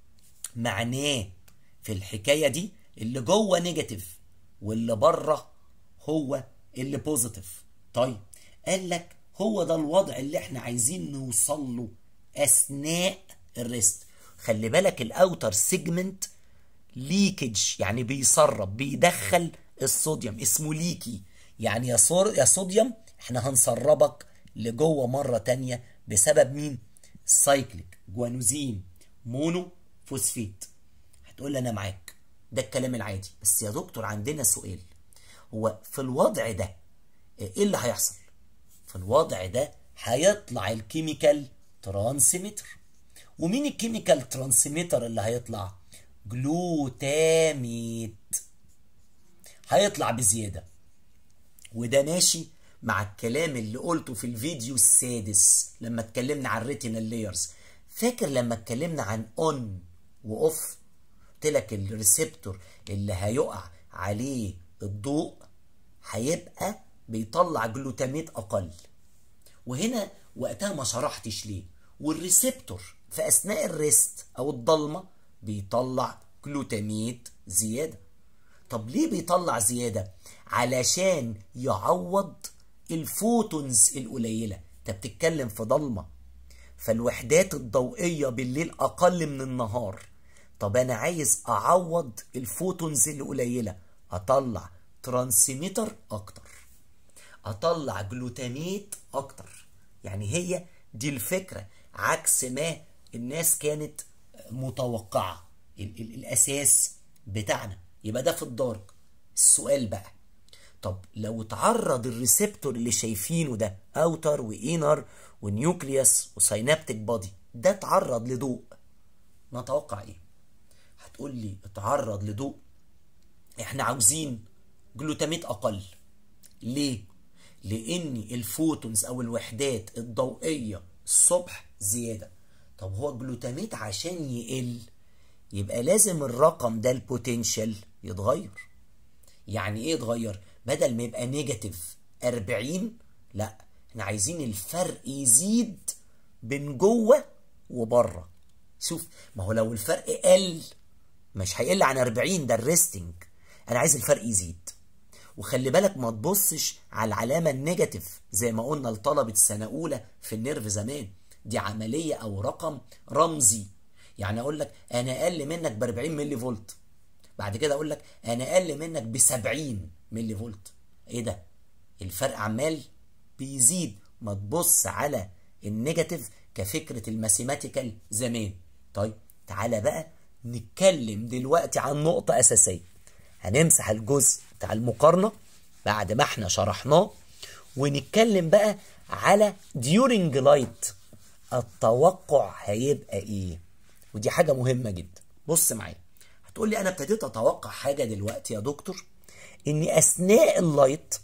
معناه في الحكايه دي اللي جوه نيجاتيف واللي بره هو اللي بوزيتيف طيب قال لك هو ده الوضع اللي احنا عايزين نوصل له اثناء الريست خلي بالك الاوتر سيجمنت ليكج يعني بيسرب بيدخل الصوديوم اسمه ليكي يعني يا صور يا صوديوم احنا هنسربك لجوه مره تانية بسبب مين سايكليك جوانوزين مونو فوسفيت هتقول لي انا معاك ده الكلام العادي بس يا دكتور عندنا سؤال هو في الوضع ده ايه اللي هيحصل في الوضع ده هيطلع الكيميكال ترانسميتر ومين الكيميكال ترانسميتر اللي هيطلع جلوتاميت هيطلع بزياده وده ماشي مع الكلام اللي قلته في الفيديو السادس لما اتكلمنا عن الريتينال لايرز فاكر لما اتكلمنا عن اون واوف قلت لك الريسبتور اللي هيقع عليه الضوء هيبقى بيطلع جلوتاميت اقل وهنا وقتها ما شرحتش ليه والريسبتور في اثناء الريست او الضلمه بيطلع جلوتاميت زياده طب ليه بيطلع زياده علشان يعوض الفوتونز القليله انت بتتكلم في ضلمه فالوحدات الضوئيه بالليل اقل من النهار طب انا عايز اعوض الفوتونز القليله اطلع ترانسميتر اكتر اطلع جلوتاميت اكتر يعني هي دي الفكره عكس ما الناس كانت متوقعه ال ال الاساس بتاعنا يبقى ده في الدارك السؤال بقى طب لو اتعرض الريسبتور اللي شايفينه ده اوتر وانر ونيوكليوس وسينابتيك بادي ده اتعرض لضوء نتوقع ايه هتقول لي اتعرض لضوء احنا عاوزين جلوتاميت اقل ليه لان الفوتونز او الوحدات الضوئيه الصبح زياده طب هو الجلوتاميت عشان يقل يبقى لازم الرقم ده البوتنشال يتغير يعني ايه يتغير بدل ما يبقى نيجاتيف 40 لا احنا عايزين الفرق يزيد بين جوه وبره شوف ما هو لو الفرق قل مش هيقل عن 40 ده الريستنج انا عايز الفرق يزيد وخلي بالك ما تبصش على العلامه النيجاتيف زي ما قلنا لطلبه سنه اولى في النيرف زمان دي عمليه او رقم رمزي يعني اقول لك انا اقل منك ب 40 ملي فولت بعد كده اقول لك انا اقل منك ب 70 ملي فولت ايه ده الفرق عمال بيزيد ما تبص على النيجاتيف كفكره الماثيماتيكال زمان طيب تعالى بقى نتكلم دلوقتي عن نقطه اساسيه هنمسح الجزء بتاع المقارنه بعد ما احنا شرحناه ونتكلم بقى على during light التوقع هيبقى ايه ودي حاجه مهمه جدا بص معايا هتقول لي انا ابتديت اتوقع حاجه دلوقتي يا دكتور ان اثناء اللايت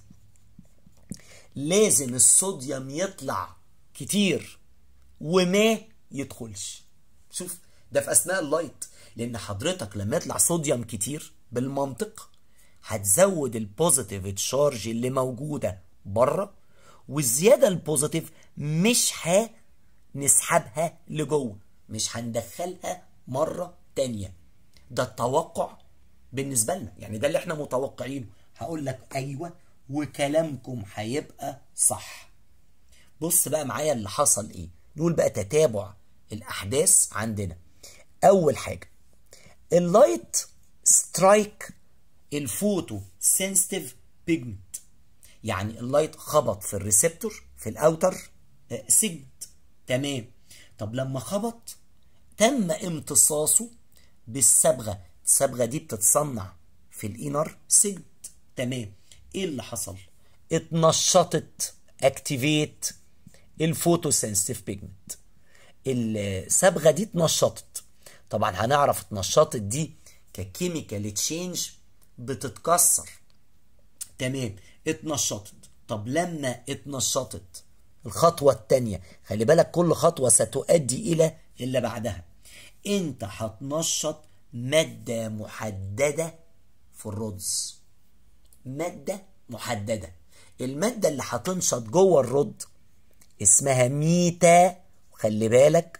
لازم الصوديوم يطلع كتير وما يدخلش شوف ده في اثناء اللايت لان حضرتك لما يطلع صوديوم كتير بالمنطق هتزود البوزيتيف تشارج اللي موجوده بره والزياده البوزيتيف مش هنسحبها لجوه مش هندخلها مره تانيه ده التوقع بالنسبه لنا يعني ده اللي احنا متوقعينه هقول لك ايوه وكلامكم هيبقى صح بص بقى معايا اللي حصل ايه نقول بقى تتابع الاحداث عندنا اول حاجه اللايت سترايك الفوتو سنسيتيف بيجمنت يعني اللايت خبط في الريسبتور في الاوتر سيجمنت تمام طب لما خبط تم امتصاصه بالصبغه الصبغه دي بتتصنع في الانر سيجمنت تمام ايه اللي حصل اتنشطت اكتيفيت الفوتو سنسيتيف بيجمنت الصبغه دي اتنشطت طبعا هنعرف اتنشطت دي ككيميكال تشينج بتتكسر تمام اتنشطت طب لما اتنشطت الخطوة التانية خلي بالك كل خطوة ستؤدي إلى اللي بعدها انت هتنشط مادة محددة في الرز مادة محددة المادة اللي هتنشط جوه الرد اسمها ميتا خلي بالك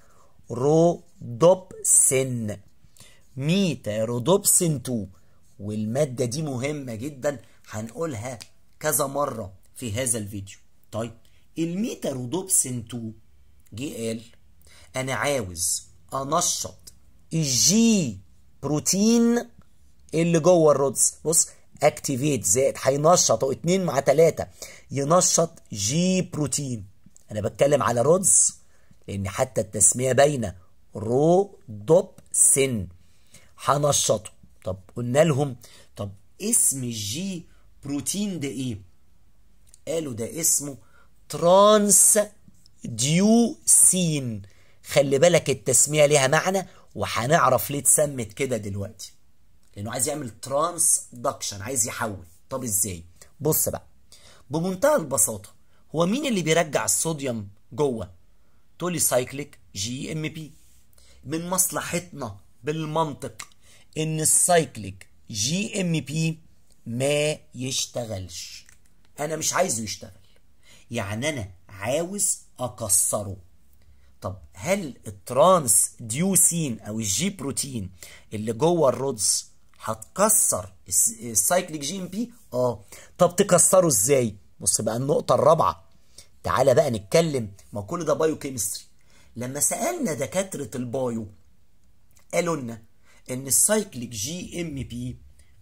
رودوبسين ميتا رودوبسين 2 والمادة دي مهمة جدا هنقولها كذا مرة في هذا الفيديو طيب الميتا رودوبسين 2 جه قال انا عاوز انشط الجي بروتين اللي جوه الرودز بص اكتيفيت زائد هينشط اتنين مع تلاتة ينشط جي بروتين انا بتكلم على رودز لان حتى التسمية باينة رودوبسين هنشطه طب قلنا لهم طب اسم الجي بروتين ده ايه قالوا ده اسمه ترانس ديوسين خلي بالك التسمية ليها معنى وهنعرف ليه اتسمت كده دلوقتي لانه عايز يعمل ترانسدكشن عايز يحول طب ازاي بص بقى بمنتهى البساطة هو مين اللي بيرجع الصوديوم جوه تقول لي سايكليك جي ام بي من مصلحتنا بالمنطق ان السايكليك جي ام بي ما يشتغلش انا مش عايزه يشتغل يعني انا عاوز اكسره طب هل الترانس ديوسين او الجي بروتين اللي جوه الرودز هتكسر السايكليك جي ام بي اه طب تكسره ازاي بص بقى النقطه الرابعه تعالى بقى نتكلم ما كل ده بايو كيمستري لما سالنا دكاتره البايو قالوا لنا ان السايكليك جي ام بي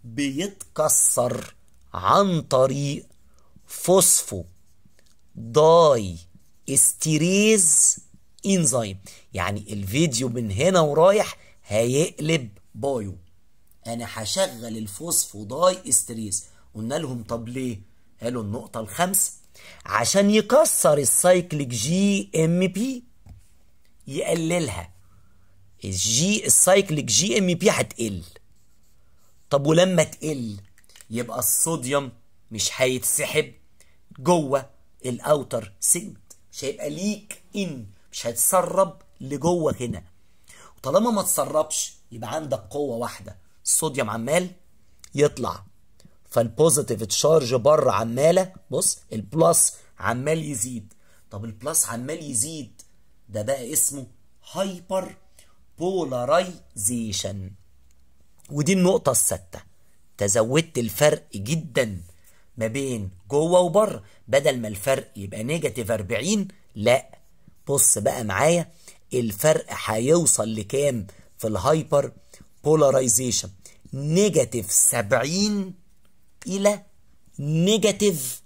بيتكسر عن طريق فوسفو داي استيريز انزيم يعني الفيديو من هنا ورايح هيقلب بايو انا هشغل الفوسفو داي استريز قلنا لهم طب ليه قالوا النقطة الخامسة عشان يكسر السايكليك جي ام بي يقللها الجي السايكليك جي ام بي هتقل طب ولما تقل يبقى الصوديوم مش هيتسحب جوه الاوتر سيجمنت مش هيبقى ليك ان مش هيتسرب لجوه هنا وطالما ما تسربش يبقى عندك قوه واحده الصوديوم عمال يطلع فالبوزيتيف تشارج بره عماله بص البلس عمال يزيد طب البلس عمال يزيد ده بقى اسمه هايبر بولارايزيشن ودي النقطة الستة تزودت الفرق جدا ما بين جوه وبره بدل ما الفرق يبقى نيجاتيف 40 لا بص بقى معايا الفرق هيوصل لكام في الهايبر بولارايزيشن نيجاتيف 70 الى نيجاتيف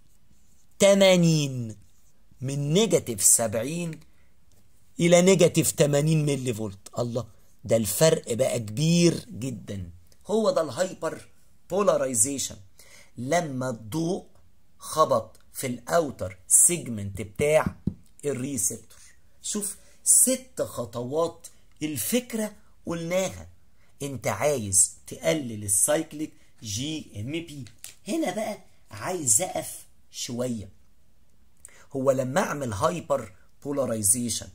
80 من نيجاتيف 70 الى نيجاتيف 80 ملي فولت الله ده الفرق بقى كبير جدا هو ده الهايبر بولارايزيشن لما الضوء خبط في الاوتر سيجمنت بتاع الريسبتور شوف ست خطوات الفكرة قلناها انت عايز تقلل السايكليك جي ام بي هنا بقى عايز اقف شوية هو لما اعمل هايبر بولارايزيشن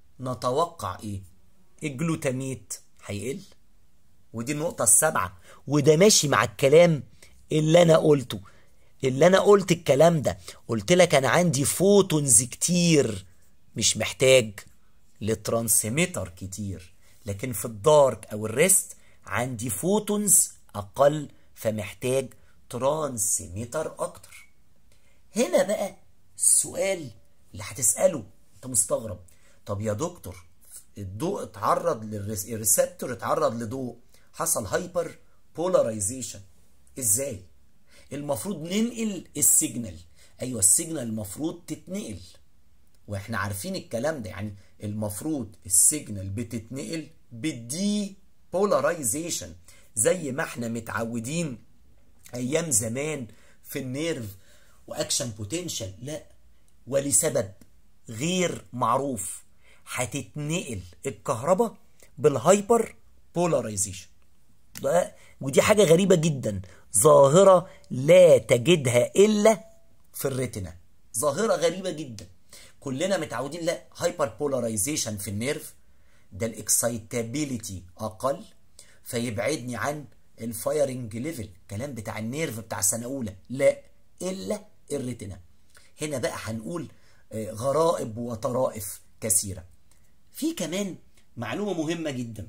نتوقع ايه الجلوتاميت هيقل ودي النقطة السابعة وده ماشي مع الكلام اللي أنا قلته اللي أنا قلت الكلام ده قلت لك أنا عندي فوتونز كتير مش محتاج لترانسميتر كتير لكن في الدارك أو الريست عندي فوتونز أقل فمحتاج ترانسميتر أكتر هنا بقى السؤال اللي هتسأله أنت مستغرب طب يا دكتور الضوء اتعرض للريسبتور اتعرض لضوء حصل هايبر بولارايزيشن ازاي المفروض ننقل السيجنال ايوه السيجنال المفروض تتنقل واحنا عارفين الكلام ده يعني المفروض السيجنال بتتنقل بالدي بولارايزيشن زي ما احنا متعودين ايام زمان في النيرف واكشن بوتنشال لا ولسبب غير معروف هتتنقل الكهرباء بالهايبر بولارايزيشن ده ودي حاجة غريبة جدا ظاهرة لا تجدها إلا في الريتنا ظاهرة غريبة جدا كلنا متعودين لا هايبر بولارايزيشن في النيرف ده الاكسايتابيليتي أقل فيبعدني عن الفايرنج ليفل الكلام بتاع النيرف بتاع سنة أولى لا إلا الريتنا هنا بقى هنقول غرائب وطرائف كثيرة في كمان معلومة مهمة جدا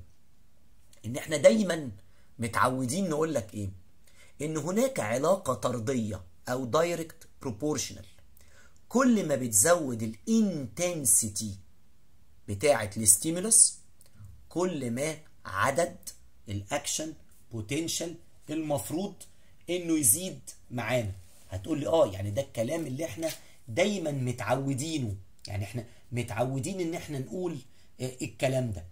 ان احنا دايما متعودين نقول لك ايه ان هناك علاقة طردية او دايركت بروبورشنال كل ما بتزود الانتنسيتي بتاعة الستيمولس كل ما عدد الاكشن بوتنشال المفروض انه يزيد معانا هتقول لي اه يعني ده الكلام اللي احنا دايما متعودينه يعني احنا متعودين ان احنا نقول الكلام ده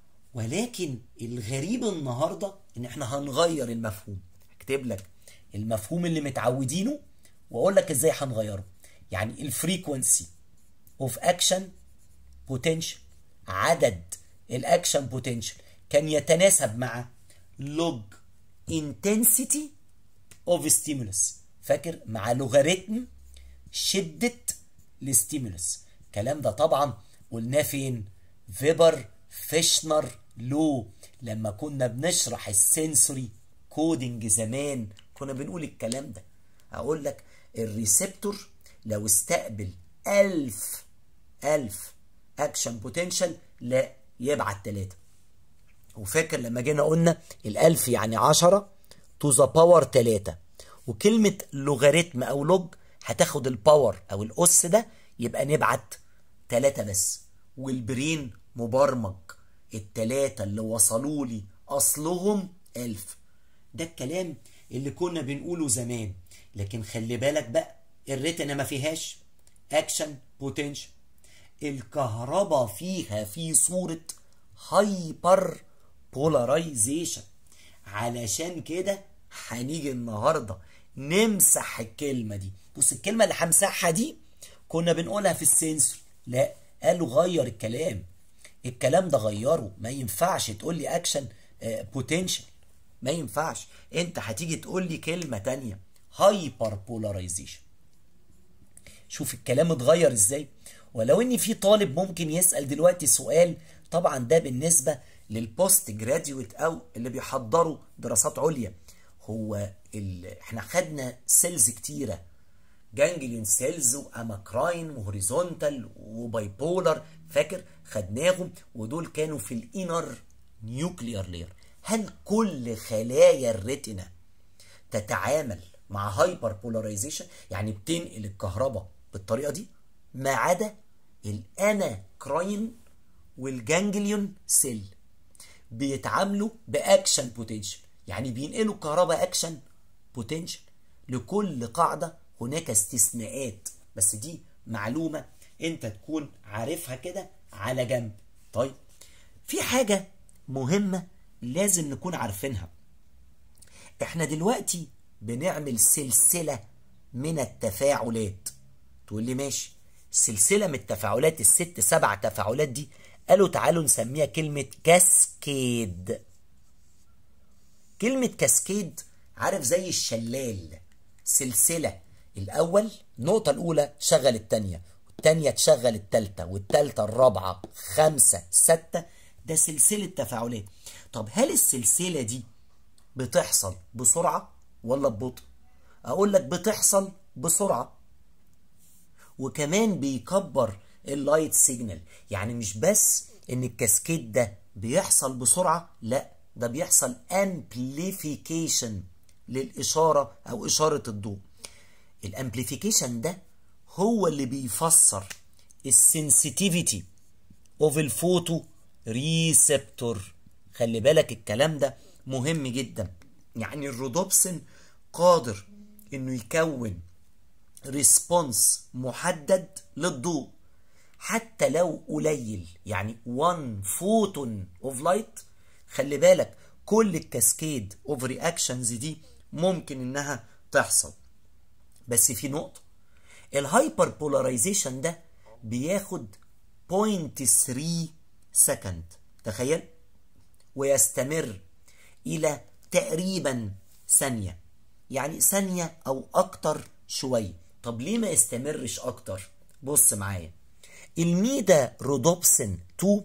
ولكن الغريب النهارده ان احنا هنغير المفهوم هكتب لك المفهوم اللي متعودينه واقول لك ازاي هنغيره يعني الفريكونسي اوف اكشن بوتنشال عدد الاكشن بوتنشال كان يتناسب مع لوج انتنسيتي اوف ستيمولس فاكر مع لوغاريتم شدة الستيمولس الكلام ده طبعا قلناه فين فيبر فيشنر لو لما كنا بنشرح السنسوري كودنج زمان كنا بنقول الكلام ده اقول لك الريسبتور لو استقبل ألف ألف أكشن بوتنشال لا يبعت تلاتة وفاكر لما جينا قلنا الألف يعني عشرة تو ذا باور تلاتة وكلمة لوغاريتم أو لوج هتاخد الباور أو الأس ده يبقى نبعت تلاتة بس والبرين مبرمج التلاتة اللي وصلوا لي أصلهم ألف ده الكلام اللي كنا بنقوله زمان لكن خلي بالك بقى الريتنا ما فيهاش اكشن بوتنشال الكهرباء فيها في صورة هايبر بولارايزيشن علشان كده هنيجي النهارده نمسح الكلمة دي بص الكلمة اللي همسحها دي كنا بنقولها في السنسور لا قالوا غير الكلام الكلام ده غيره ما ينفعش تقول لي اكشن بوتنشال ما ينفعش انت هتيجي تقول لي كلمة تانية هايبر بولاريزيشن شوف الكلام اتغير ازاي ولو ان في طالب ممكن يسأل دلوقتي سؤال طبعا ده بالنسبة للبوست جراديويت او اللي بيحضروا دراسات عليا هو ال... احنا خدنا سيلز كتيرة جانجليون سيلز واماكراين وهوريزونتال وبايبولر فاكر خدناهم ودول كانوا في الانر نيوكليار لير هل كل خلايا الريتنا تتعامل مع هايبر بولاريزيشن يعني بتنقل الكهرباء بالطريقه دي ما عدا الاناكراين والجانجليون سيل بيتعاملوا باكشن بوتنشال يعني بينقلوا الكهرباء اكشن بوتنشال لكل قاعده هناك استثناءات بس دي معلومه انت تكون عارفها كده على جنب طيب في حاجه مهمه لازم نكون عارفينها احنا دلوقتي بنعمل سلسلة من التفاعلات تقول لي ماشي سلسلة من التفاعلات الست سبع تفاعلات دي قالوا تعالوا نسميها كلمة كاسكيد كلمة كاسكيد عارف زي الشلال سلسلة الأول النقطة الأولى شغل التانية والتانية تشغل التالتة والتالتة الرابعة خمسة ستة ده سلسلة تفاعلات طب هل السلسلة دي بتحصل بسرعة ولا ببطء أقول لك بتحصل بسرعة وكمان بيكبر اللايت سيجنال يعني مش بس ان الكاسكيد ده بيحصل بسرعة لا ده بيحصل امبليفيكيشن للإشارة أو إشارة الضوء الامبليفيكيشن ده هو اللي بيفسر السنسيتيفيتي اوف الفوتو ريسبتور خلي بالك الكلام ده مهم جدا يعني الرودوبسين قادر انه يكون ريسبونس محدد للضوء حتى لو قليل يعني 1 فوتون اوف لايت خلي بالك كل الكاسكيد اوف رياكشنز دي ممكن انها تحصل بس في نقطه الهايبر بولاريزيشن ده بياخد 0.3 سكند تخيل ويستمر الى تقريبا ثانيه يعني ثانيه او اكتر شويه طب ليه ما يستمرش اكتر بص معايا الميدا رودوبسين 2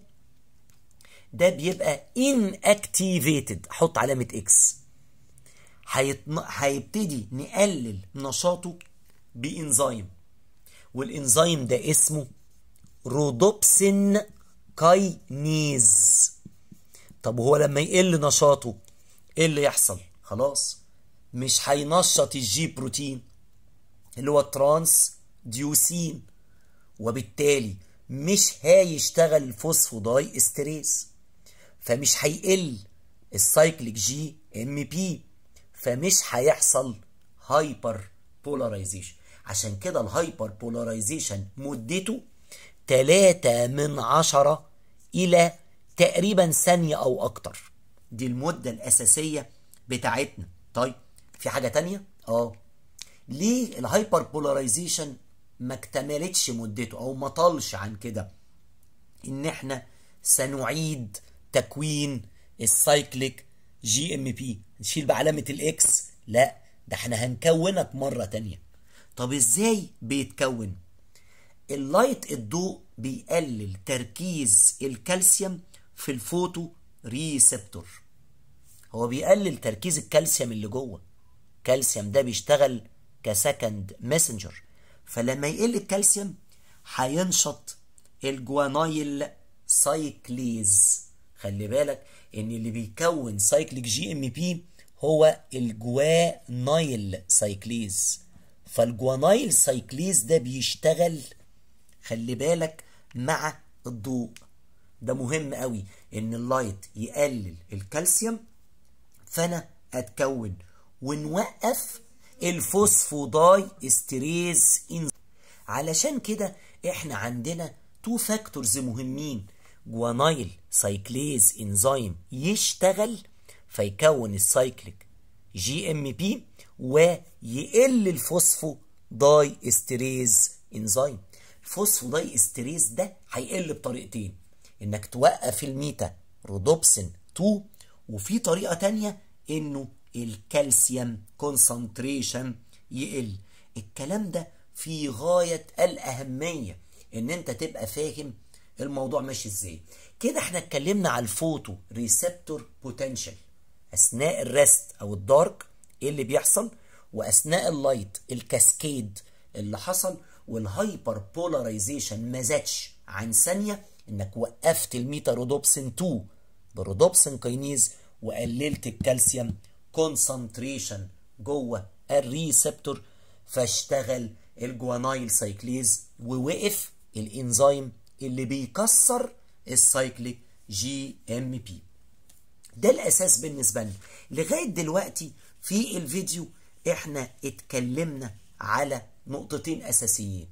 ده بيبقى inactivated حط علامة اكس هيتن... هيبتدي نقلل نشاطه بإنزيم والإنزيم ده اسمه رودوبسين كاينيز طب هو لما يقل نشاطه ايه اللي يحصل خلاص مش هينشط الجي بروتين اللي هو الترانس ديوسين وبالتالي مش هيشتغل الفوسفوداي استريس فمش هيقل السايكليك جي ام بي فمش هيحصل هايبر بولاريزيشن عشان كده الهايبر بولاريزيشن مدته 3 من عشرة إلى تقريبا ثانية أو أكتر دي المدة الأساسية بتاعتنا طيب في حاجة تانية؟ اه ليه الهايبر بولاريزيشن ما اكتملتش مدته او ما طالش عن كده ان احنا سنعيد تكوين السايكليك جي ام بي نشيل بعلامة الاكس لا ده احنا هنكونك مرة تانية طب ازاي بيتكون اللايت الضوء بيقلل تركيز الكالسيوم في الفوتو ريسبتور هو بيقلل تركيز الكالسيوم اللي جوه الكالسيوم ده بيشتغل كسكند ماسنجر فلما يقل الكالسيوم هينشط الجوانايل سايكليز خلي بالك ان اللي بيكون سايكليك جي ام بي هو الجوانايل سايكليز فالجوانايل سايكليز ده بيشتغل خلي بالك مع الضوء ده مهم قوي ان اللايت يقلل الكالسيوم فانا اتكون ونوقف الفوسفوداي استريز إن علشان كده احنا عندنا تو فاكتورز مهمين جوانايل سايكليز انزيم يشتغل فيكون السايكليك جي ام بي ويقل الفوسفو داي استريز انزيم الفوسفو داي استريز ده هيقل بطريقتين انك توقف الميتا رودوبسين 2 وفي طريقه تانية انه الكالسيوم كونسنتريشن يقل الكلام ده في غايه الاهميه ان انت تبقى فاهم الموضوع ماشي ازاي كده احنا اتكلمنا على الفوتو ريسبتور بوتنشال اثناء الريست او الدارك ايه اللي بيحصل واثناء اللايت الكاسكيد اللي حصل والهايبر بولاريزيشن ما زادش عن ثانيه انك وقفت الميتا رودوبسين 2 برودوبسين كاينيز وقللت الكالسيوم كونسنتريشن جوه الريسبتور فاشتغل الجوانايل سايكليز ووقف الانزيم اللي بيكسر السايكليك جي ام بي ده الاساس بالنسبه لنا لغايه دلوقتي في الفيديو احنا اتكلمنا على نقطتين اساسيين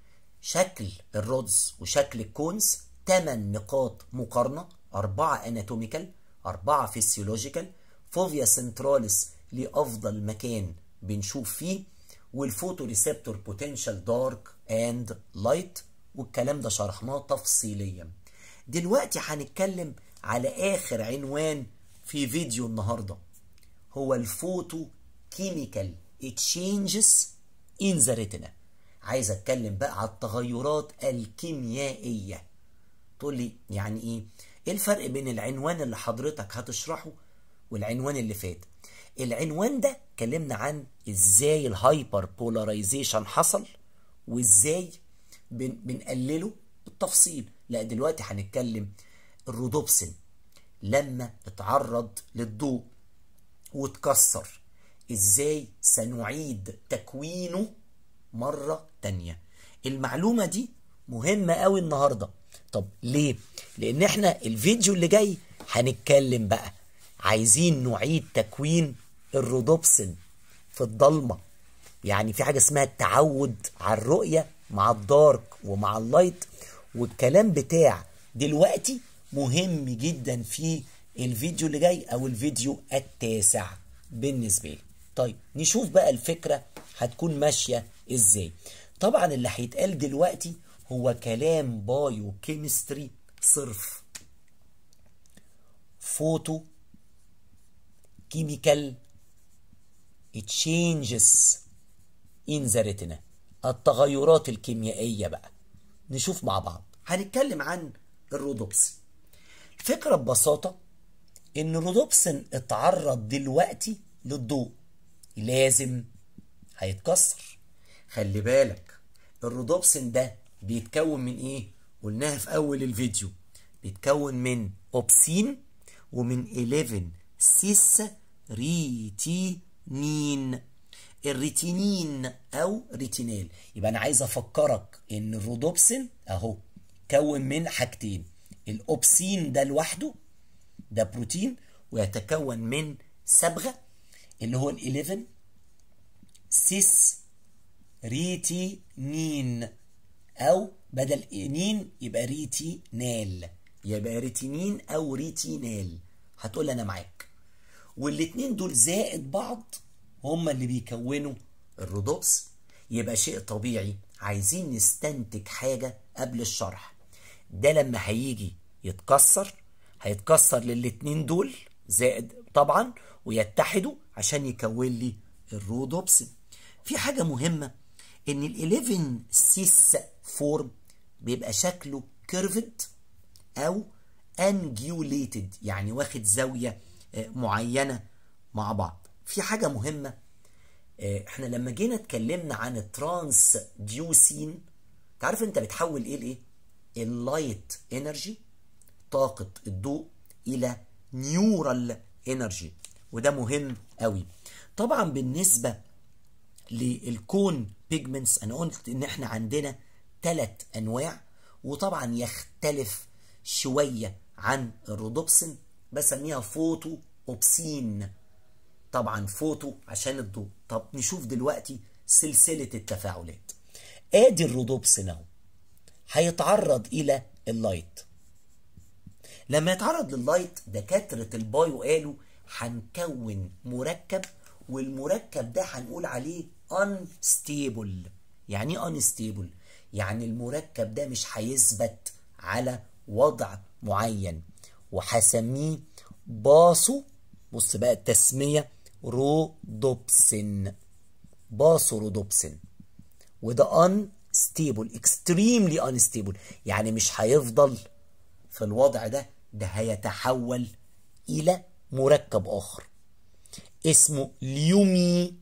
شكل الرودز وشكل الكونز 8 نقاط مقارنه أربعة اناتوميكال أربعة فيسيولوجيكال فوفيا سنتراليس لأفضل مكان بنشوف فيه والفوتو ريسبتور بوتنشال دارك اند لايت والكلام ده شرحناه تفصيليا دلوقتي هنتكلم على آخر عنوان في فيديو النهاردة هو الفوتو كيميكال تشينجز ان ذا ريتنا عايز اتكلم بقى على التغيرات الكيميائية تقول لي يعني ايه ايه الفرق بين العنوان اللي حضرتك هتشرحه والعنوان اللي فات العنوان ده اتكلمنا عن ازاي الهايبر بولاريزيشن حصل وازاي بن بنقلله بالتفصيل لا دلوقتي هنتكلم الرودوبسين لما اتعرض للضوء واتكسر ازاي سنعيد تكوينه مرة تانية المعلومة دي مهمة قوي النهاردة طب ليه لان احنا الفيديو اللي جاي هنتكلم بقى عايزين نعيد تكوين الرودوبسين في الضلمة يعني في حاجة اسمها التعود على الرؤية مع الدارك ومع اللايت والكلام بتاع دلوقتي مهم جدا في الفيديو اللي جاي او الفيديو التاسع بالنسبة لي طيب نشوف بقى الفكرة هتكون ماشية ازاي طبعا اللي هيتقال دلوقتي هو كلام بايو كيمستري صرف فوتو كيميكال تشينجز ان ذا ريتنا التغيرات الكيميائية بقى نشوف مع بعض هنتكلم عن الرودوبسين الفكرة ببساطة ان الرودوبسين اتعرض دلوقتي للضوء لازم هيتكسر خلي بالك الرودوبسين ده بيتكون من ايه قلناها في اول الفيديو بيتكون من اوبسين ومن 11 سيس ريتينين الريتينين او ريتينال يبقى انا عايز افكرك ان الرودوبسين اهو كون من حاجتين الاوبسين ده لوحده ده بروتين ويتكون من صبغه اللي هو ال11 سيس ريتينين او بدل انين يبقى ريتينال يبقى ريتينين او ريتينال هتقول انا معاك والاتنين دول زائد بعض هما اللي بيكونوا الرودوبس يبقى شيء طبيعي عايزين نستنتج حاجة قبل الشرح ده لما هيجي يتكسر هيتكسر للاتنين دول زائد طبعا ويتحدوا عشان يكون لي الرودوبسين في حاجة مهمة ان ال 11 سيس فورم بيبقى شكله كيرفد او انجيوليتد يعني واخد زاوية معينة مع بعض في حاجة مهمة احنا لما جينا اتكلمنا عن الترانس ديوسين تعرف انت بتحول ايه لايه اللايت انرجي طاقة الضوء الى نيورال انرجي وده مهم قوي طبعا بالنسبة للكون بيجمنتس انا قلت ان احنا عندنا ثلاث انواع وطبعا يختلف شوية عن الرودوبسين بسميها فوتو اوبسين طبعا فوتو عشان الضوء طب نشوف دلوقتي سلسلة التفاعلات ادي الرودوبسين اهو هيتعرض الى اللايت لما يتعرض لللايت دكاترة البايو قالوا هنكون مركب والمركب ده هنقول عليه unstable يعني ايه unstable يعني المركب ده مش هيثبت على وضع معين وهسميه باصو بص بقى التسمية رودوبسين باصو رودوبسين وده unstable extremely unstable يعني مش هيفضل في الوضع ده ده هيتحول إلى مركب آخر اسمه ليومي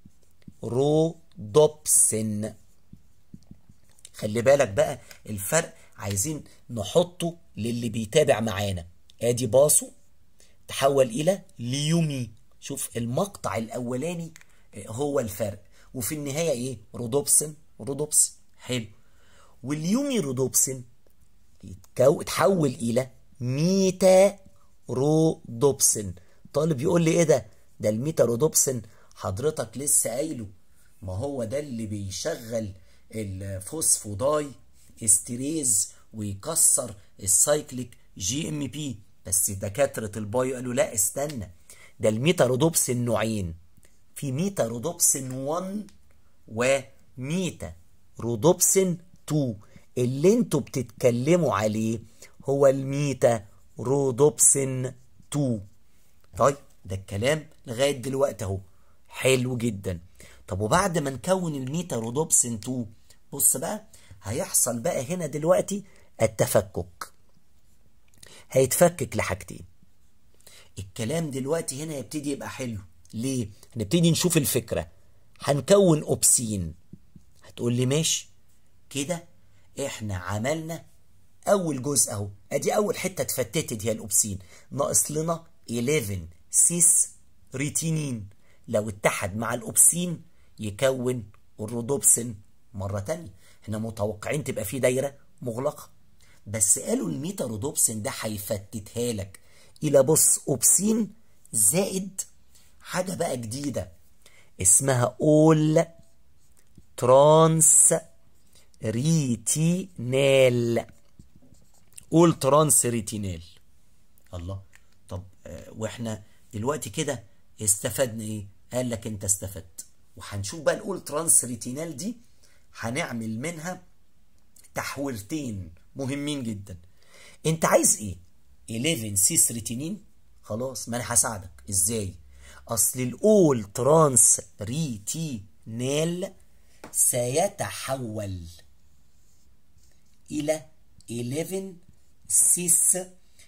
رودوبسين خلي بالك بقى الفرق عايزين نحطه للي بيتابع معانا ادي باصو تحول الى ليومي شوف المقطع الاولاني هو الفرق وفي النهايه ايه رودوبسين رودوبسين حلو واليومي رودوبسين اتحول الى ميتا رودوبسين طالب يقول لي ايه ده ده الميتا رودوبسين حضرتك لسه قايله ما هو ده اللي بيشغل الفوسفوداي استريز ويكسر السايكليك جي ام بي بس دكاتره البايو قالوا لا استنى ده الميتا رودوبسين نوعين في ميتا رودوبسين 1 وميتا رودوبسين 2 اللي انتوا بتتكلموا عليه هو الميتا رودوبسين 2 طيب ده الكلام لغايه دلوقتي اهو حلو جدا طب وبعد ما نكون الميتا رودوبسين 2 بص بقى هيحصل بقى هنا دلوقتي التفكك هيتفكك لحاجتين الكلام دلوقتي هنا يبتدي يبقى حلو ليه هنبتدي نشوف الفكره هنكون اوبسين هتقول لي ماشي كده احنا عملنا اول جزء اهو ادي اول حته اتفتتت هي الاوبسين ناقص لنا 11 سيس ريتينين لو اتحد مع الاوبسين يكون الرودوبسين مره تانية احنا متوقعين تبقى في دايره مغلقه بس قالوا الميتا رودوبسين ده هيفتتها لك الى بص اوبسين زائد حاجه بقى جديده اسمها اول ترانس ريتينال اول ترانس ريتينال الله طب آه واحنا دلوقتي كده استفدنا ايه قال لك انت استفدت وهنشوف بقى الاول ترانس ريتينال دي هنعمل منها تحويرتين مهمين جدا انت عايز ايه 11 سيس ريتينين خلاص ما انا هساعدك ازاي اصل الاول ترانس ريتينال سيتحول الى 11 سيس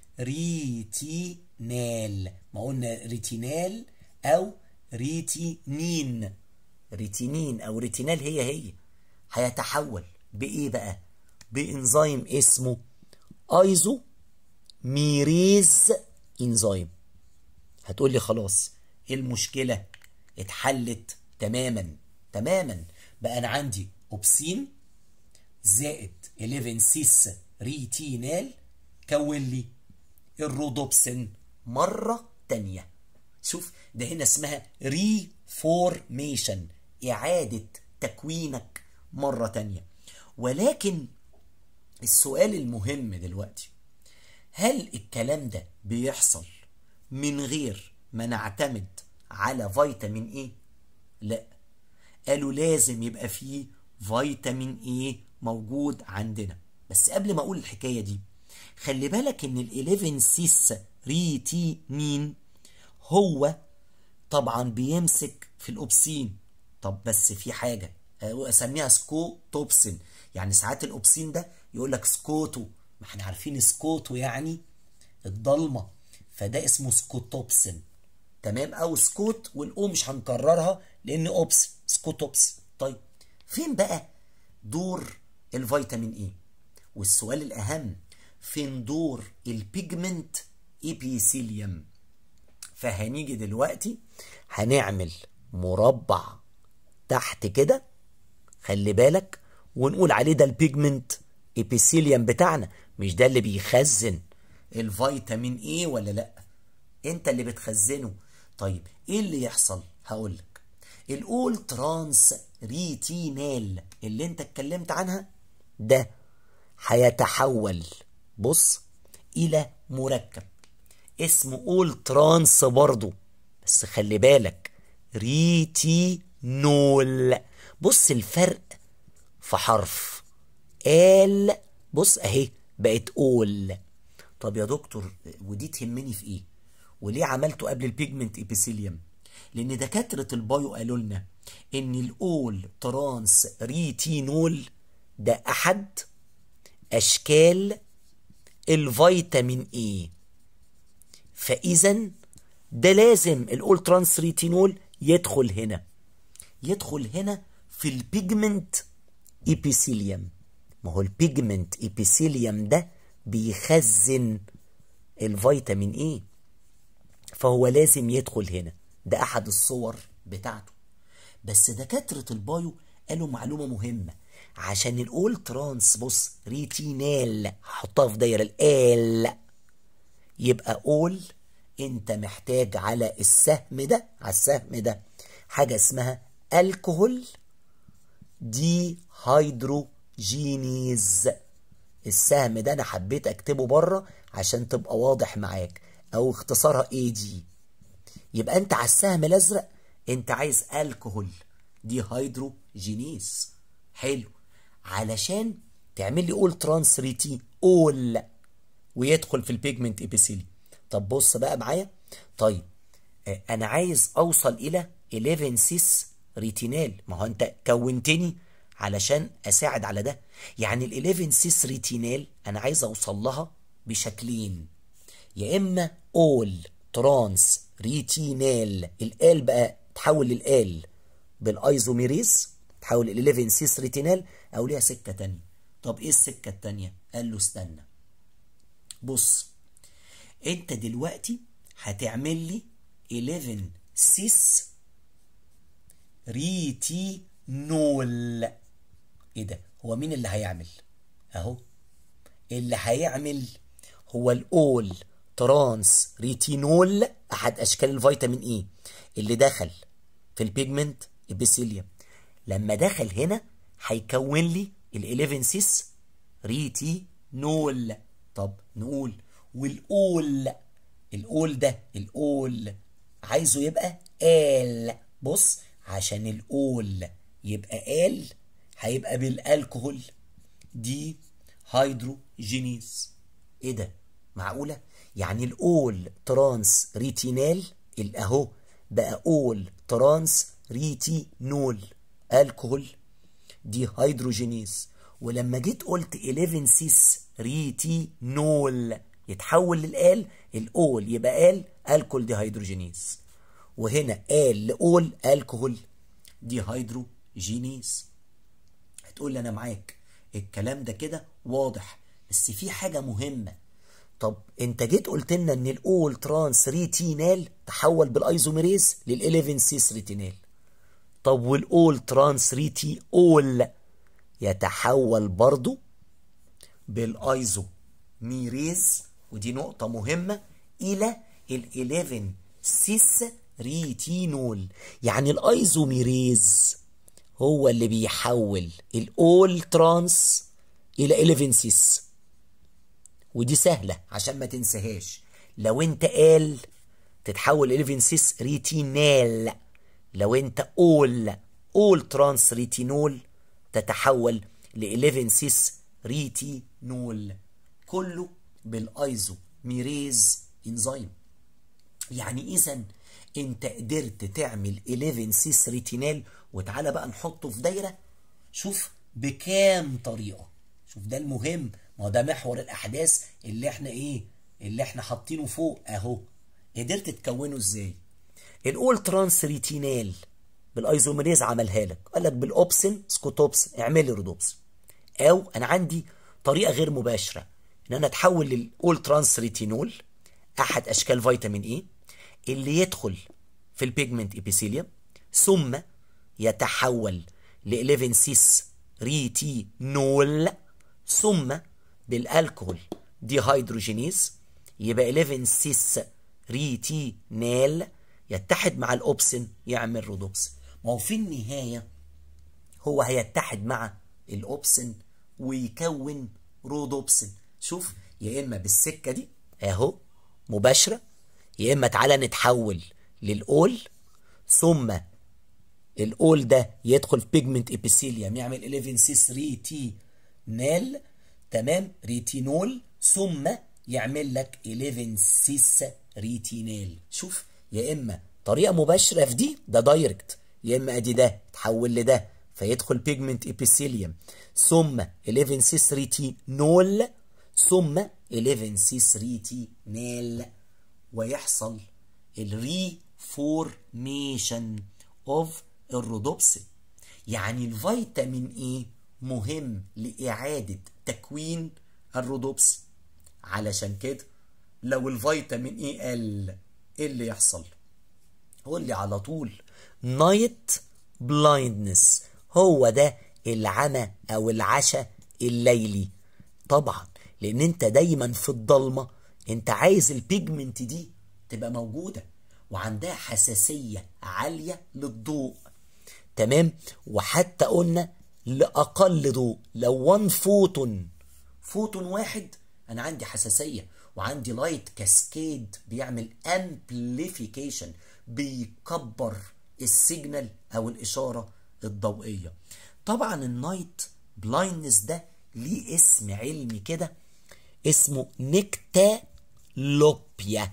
ريتينال ما قلنا ريتينال او ريتينين ريتينين او ريتينال هي هي هيتحول بايه بقى بانزيم اسمه ايزو ميريز انزيم هتقول لي خلاص ايه المشكله اتحلت تماما تماما بقى انا عندي اوبسين زائد 11 سيس ريتينال كون لي الرودوبسين مره تانية شوف ده هنا اسمها ريفورميشن اعاده تكوينك مره تانية ولكن السؤال المهم دلوقتي هل الكلام ده بيحصل من غير ما نعتمد على فيتامين ايه لا قالوا لازم يبقى فيه فيتامين ايه موجود عندنا بس قبل ما اقول الحكايه دي خلي بالك ان ال 11 سيس ريتينين هو طبعا بيمسك في الاوبسين طب بس في حاجه اسميها سكوتوبسين يعني ساعات الاوبسين ده يقول لك سكوتو ما احنا عارفين سكوتو يعني الضلمه فده اسمه سكوتوبسين تمام او سكوت والاو مش هنكررها لان اوبس سكوتوبس طيب فين بقى دور الفيتامين اي والسؤال الاهم فين دور البيجمنت ايبيثيليوم فهنيجي دلوقتي هنعمل مربع تحت كده خلي بالك ونقول عليه ده البيجمنت ايبيثيليوم بتاعنا مش ده اللي بيخزن الفيتامين ايه ولا لا انت اللي بتخزنه طيب ايه اللي يحصل هقولك الاول ترانس ريتينال اللي انت اتكلمت عنها ده هيتحول بص الى مركب اسمه اول ترانس برضو بس خلي بالك ريتينول بص الفرق في حرف ال بص اهي بقت اول طب يا دكتور ودي تهمني في ايه وليه عملته قبل البيجمنت ايبيثيليوم لان دكاتره البايو قالوا لنا ان الاول ترانس ريتينول ده احد اشكال الفيتامين اي فاذا ده لازم الاول ترانس ريتينول يدخل هنا يدخل هنا في البيجمنت ايبيثيليوم ما هو البيجمنت ايبيثيليوم ده بيخزن الفيتامين ايه فهو لازم يدخل هنا ده احد الصور بتاعته بس دكاترة البايو قالوا معلومة مهمة عشان الاول ترانس بص ريتينال هحطها في دايرة الال يبقى اول انت محتاج على السهم ده على السهم ده حاجة اسمها الكحول دي هيدروجينيز السهم ده انا حبيت اكتبه بره عشان تبقى واضح معاك او اختصارها اي دي يبقى انت على السهم الازرق انت عايز الكحول دي هيدروجينيز حلو علشان تعمل لي اول ترانس ريتي اول ويدخل في البيجمنت ايبيثيلي طب بص بقى معايا طيب اه انا عايز اوصل الى 11 سيس ريتينال ما هو انت كونتني علشان اساعد على ده يعني ال 11 سيس ريتينال انا عايز اوصل لها بشكلين يا اما اول ترانس ريتينال الال بقى تحول للال بالايزوميريز تحول ال 11 سيس ريتينال او ليها سكه تانية طب ايه السكه التانية قال له استنى بص انت دلوقتي هتعمل لي 11 سيس ريتينول ايه ده هو مين اللي هيعمل اهو اللي هيعمل هو الاول ترانس ريتينول احد اشكال الفيتامين اي اللي دخل في البيجمنت ابيثيليوم لما دخل هنا هيكون لي ال 11 سيس ريتينول طب نقول والاول الاول ده الاول عايزه يبقى ال بص عشان الاول يبقى ال هيبقى بالالكهول دي هيدروجينيز ايه ده معقوله يعني الاول ترانس ريتينال اهو بقى اول ترانس ريتينول الكحول دي هيدروجينيز ولما جيت قلت 11 سيس ريتينول يتحول للال الاول يبقى ال الكول دي هيدروجينيز وهنا ال لاول الكحول دي هيدروجينيز هتقول لي انا معاك الكلام ده كده واضح بس في حاجه مهمه طب انت جيت قلت لنا ان الاول ترانس ريتينال تحول بالايزوميريز لل11 سيس ريتينال طب والاول ترانس ريتي اول يتحول برضو بالايزو ميريز ودي نقطة مهمة إلى ال11 سيس ريتينول يعني الايزوميريز هو اللي بيحول الاول ترانس الى 11 سيس ودي سهلة عشان ما تنساهاش لو انت قال تتحول 11 سيس ريتينال لو انت اول اول ترانس ريتينول تتحول ل 11 سيس ريتينول كله بالايزوميريز انزيم يعني اذا انت قدرت تعمل 11 سيس ريتينال وتعالى بقى نحطه في دايره شوف بكام طريقه شوف ده المهم ما هو ده محور الاحداث اللي احنا ايه اللي احنا حاطينه فوق اهو قدرت تكونه ازاي الاول ترانس ريتينال بالايزوميريز عملها لك قال لك بالاوبسن سكوتوبسن اعمل لي رودوبسن او انا عندي طريقه غير مباشره ان انا اتحول للاول ترانس ريتينول احد اشكال فيتامين اي اللي يدخل في البيجمنت ابيثيليوم ثم يتحول ل 11 سيس ريتينول ثم بالالكهول دي هيدروجينيز يبقى 11 سيس ريتينال يتحد مع الاوبسن يعمل رودوبسن ما هو في النهايه هو هيتحد مع الاوبسن ويكون رودوبسن شوف يا اما بالسكه دي اهو مباشره يا اما تعالى نتحول للاول ثم الاول ده يدخل في بيجمنت ابيثيليوم يعمل 11 سيس ريتينال تمام ريتينول ثم يعمل لك 11 سيس ريتينال شوف يا اما طريقه مباشره في دي ده دايركت يا اما ادي ده تحول لده فيدخل بيجمنت ابيثيليوم ثم 11 سيس ريتينول ثم 11 سيس ريتينال ويحصل الريفورميشن اوف الرودوبسين يعني الفيتامين اي مهم لإعادة تكوين الرودوبسين علشان كده لو الفيتامين اي قل ايه اللي يحصل قول لي على طول نايت بلايندنس هو ده العمى او العشاء الليلي طبعا لان انت دايما في الضلمه انت عايز البيجمنت دي تبقى موجوده وعندها حساسيه عاليه للضوء تمام وحتى قلنا لاقل ضوء لو 1 فوتون فوتون واحد انا عندي حساسيه وعندي لايت كاسكيد بيعمل امبليفيكيشن بيكبر السيجنال او الاشاره الضوئيه طبعا النايت بلايندنس ده ليه اسم علمي كده اسمه نكتالوبيا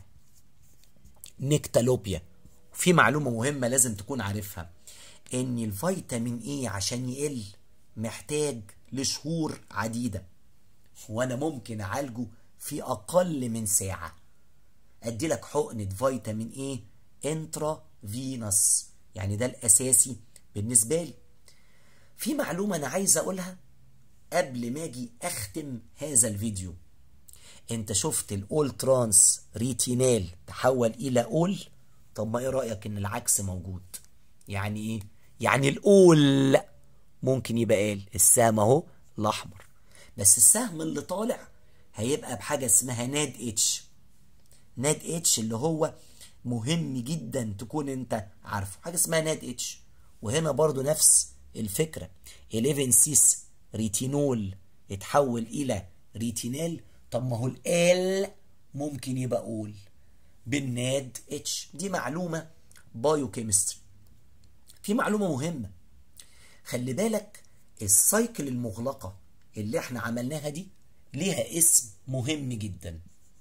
نكتالوبيا في معلومه مهمه لازم تكون عارفها ان الفيتامين اي عشان يقل محتاج لشهور عديده وانا ممكن اعالجه في اقل من ساعه ادي لك حقنه فيتامين اي انترا فينوس يعني ده الاساسي بالنسبه لي في معلومه انا عايز اقولها قبل ما اجي اختم هذا الفيديو انت شفت الاول ترانس ريتينال تحول الى اول طب ما ايه رايك ان العكس موجود يعني ايه يعني الاول ممكن يبقى قال السهم اهو الاحمر بس السهم اللي طالع هيبقى بحاجه اسمها ناد اتش ناد اتش اللي هو مهم جدا تكون انت عارفه حاجه اسمها ناد اتش وهنا برضو نفس الفكره 11 سيس ريتينول اتحول الى ريتينال طب ما هو ال ممكن يبقى اول بالناد اتش دي معلومه بايو كيمستري في معلومه مهمه خلي بالك السايكل المغلقه اللي احنا عملناها دي ليها اسم مهم جدا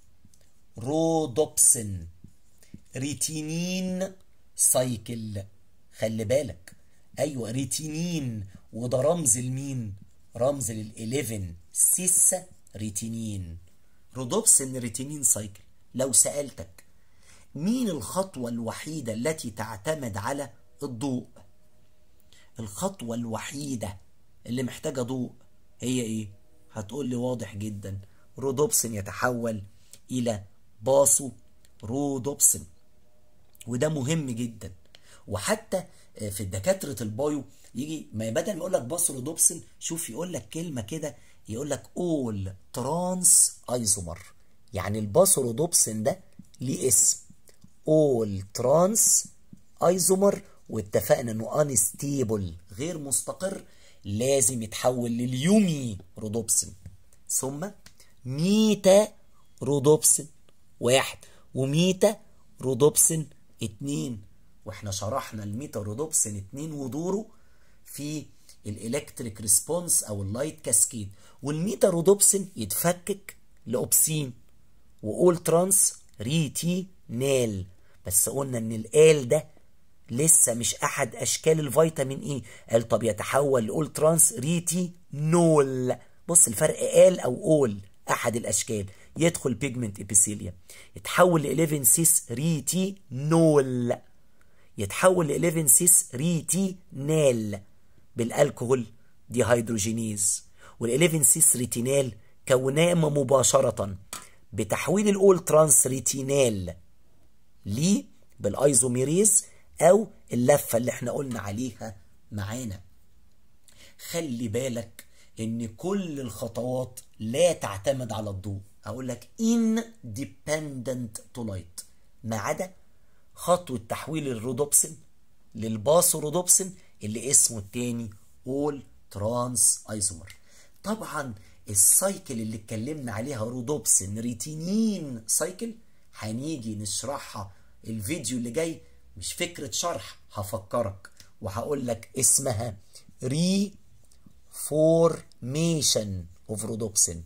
رودوبسين ريتينين سايكل خلي بالك ايوه ريتينين وده رمز لمين رمز لل11 سيس ريتينين رودوبسين ريتينين سايكل لو سألتك مين الخطوة الوحيدة التي تعتمد على الضوء الخطوة الوحيدة اللي محتاجة ضوء هي ايه هتقول لي واضح جدا رودوبسين يتحول الى باسو رودوبسين وده مهم جدا وحتى في دكاترة البايو يجي ما بدل ما يقول لك باسو رودوبسين شوف يقول لك كلمة كده يقول لك اول ترانس ايزومر يعني الباسو رودوبسين ده ليه اسم اول ترانس ايزومر واتفقنا انه انستيبل غير مستقر لازم يتحول لليومي رودوبسين ثم ميتا رودوبسين واحد وميتا رودوبسين اتنين واحنا شرحنا الميتا رودوبسين اتنين ودوره في الالكتريك ريسبونس او اللايت كاسكيد والميتا رودوبسين يتفكك لاوبسين واول ترانس ريتينال بس قلنا ان الال ده لسه مش احد اشكال الفيتامين اي قال طب يتحول لاول ترانس ريتينول بص الفرق ال او اول احد الاشكال يدخل بيجمنت ابيثيليا يتحول ل 11 سيس ريتينول يتحول ل 11 سيس ريتينال بالالكهول دي هيدروجينيز وال 11 سيس ريتينال كونام مباشرة بتحويل الاول ترانس ريتينال ليه بالايزوميريز او اللفة اللي احنا قلنا عليها معانا خلي بالك ان كل الخطوات لا تعتمد على الضوء اقول لك independent to light ما عدا خطوة تحويل الرودوبسين للباسورودوبسين اللي اسمه التاني اول ترانس ايزومر طبعا السايكل اللي اتكلمنا عليها رودوبسين ريتينين سايكل هنيجي نشرحها الفيديو اللي جاي مش فكرة شرح هفكرك وهقول لك اسمها ري فورميشن اوف رودوبسين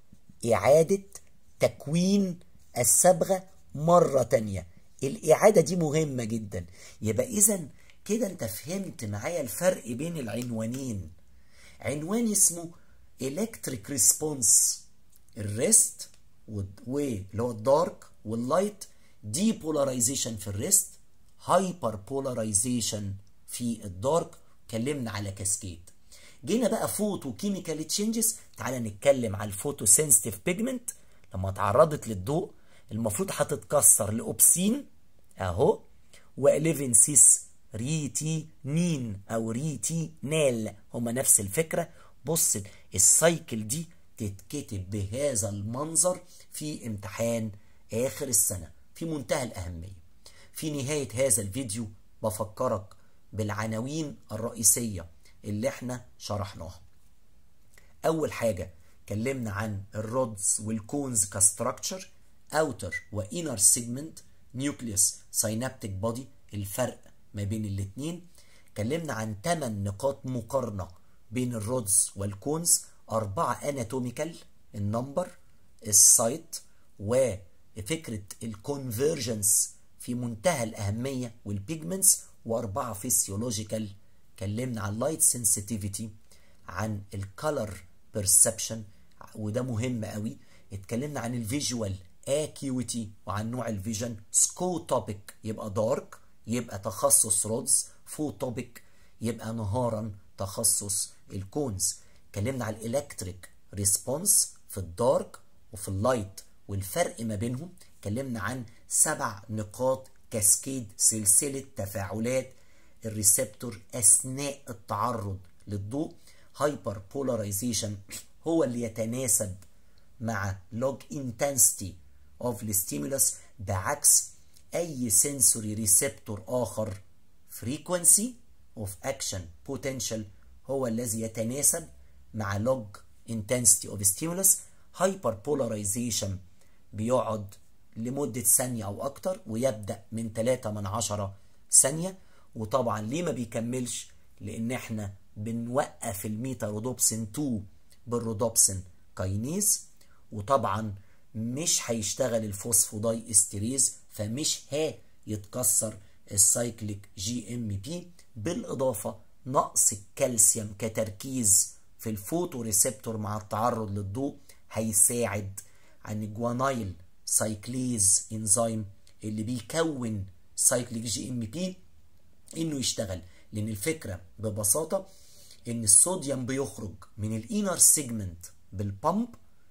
إعادة تكوين الصبغة مرة تانية الإعادة دي مهمة جدا يبقى إذا كده أنت فهمت معايا الفرق بين العنوانين عنوان اسمه electric response الريست واللي هو الدارك واللايت دي بولاريزيشن في الريست هايبر بولاريزيشن في الدارك اتكلمنا على كاسكيد جينا بقى فوتو كيميكال تشينجز تعالى نتكلم على الفوتو سنسيتيف بيجمنت لما اتعرضت للضوء المفروض هتتكسر لاوبسين اهو و11 سيس ريتينين او ريتينال هما نفس الفكره بص السايكل دي تتكتب بهذا المنظر في امتحان اخر السنه في منتهى الاهميه في نهايه هذا الفيديو بفكرك بالعناوين الرئيسيه اللي احنا شرحناها اول حاجه اتكلمنا عن الرودز والكونز كستراكشر اوتر وانر سيجمنت نيوكليوس ساينابتيك بودي الفرق ما بين الاثنين اتكلمنا عن 8 نقاط مقارنه بين الرودز والكونز أربعة اناتوميكال النمبر السايت وفكرة الكونفرجنس في منتهى الأهمية والبيجمنتس وأربعة فيسيولوجيكال اتكلمنا عن لايت سنسيتيفيتي عن الكالر بيرسبشن وده مهم قوي اتكلمنا عن الفيجوال اكيوتي وعن نوع الفيجن سكو توبيك يبقى دارك يبقى تخصص رودز فو توبيك يبقى نهارا تخصص الكونز اتكلمنا على الالكتريك ريسبونس في الدارك وفي اللايت والفرق ما بينهم اتكلمنا عن سبع نقاط كاسكيد سلسلة تفاعلات الريسبتور أثناء التعرض للضوء هايبر بولاريزيشن هو اللي يتناسب مع لوج انتنسيتي اوف الستيمولس بعكس اي سنسوري ريسبتور اخر فريكونسي اوف اكشن بوتنشال هو الذي يتناسب مع لوج انتنسيتي اوف ستيمولس هايبر بولاريزيشن بيقعد لمدة ثانية أو أكتر ويبدأ من 3 من 10 ثانية وطبعا ليه ما بيكملش لأن احنا بنوقف الميتا رودوبسين 2 بالرودوبسين كاينيز وطبعا مش هيشتغل الفوسفوداي استريز فمش هيتكسر السايكليك جي ام بي بالاضافه نقص الكالسيوم كتركيز في الفوتو ريسبتور مع التعرض للضوء هيساعد عن الجوانايل سايكليز انزيم اللي بيكون سايكليك جي ام بي انه يشتغل لان الفكره ببساطه ان الصوديوم بيخرج من الانر سيجمنت بالبامب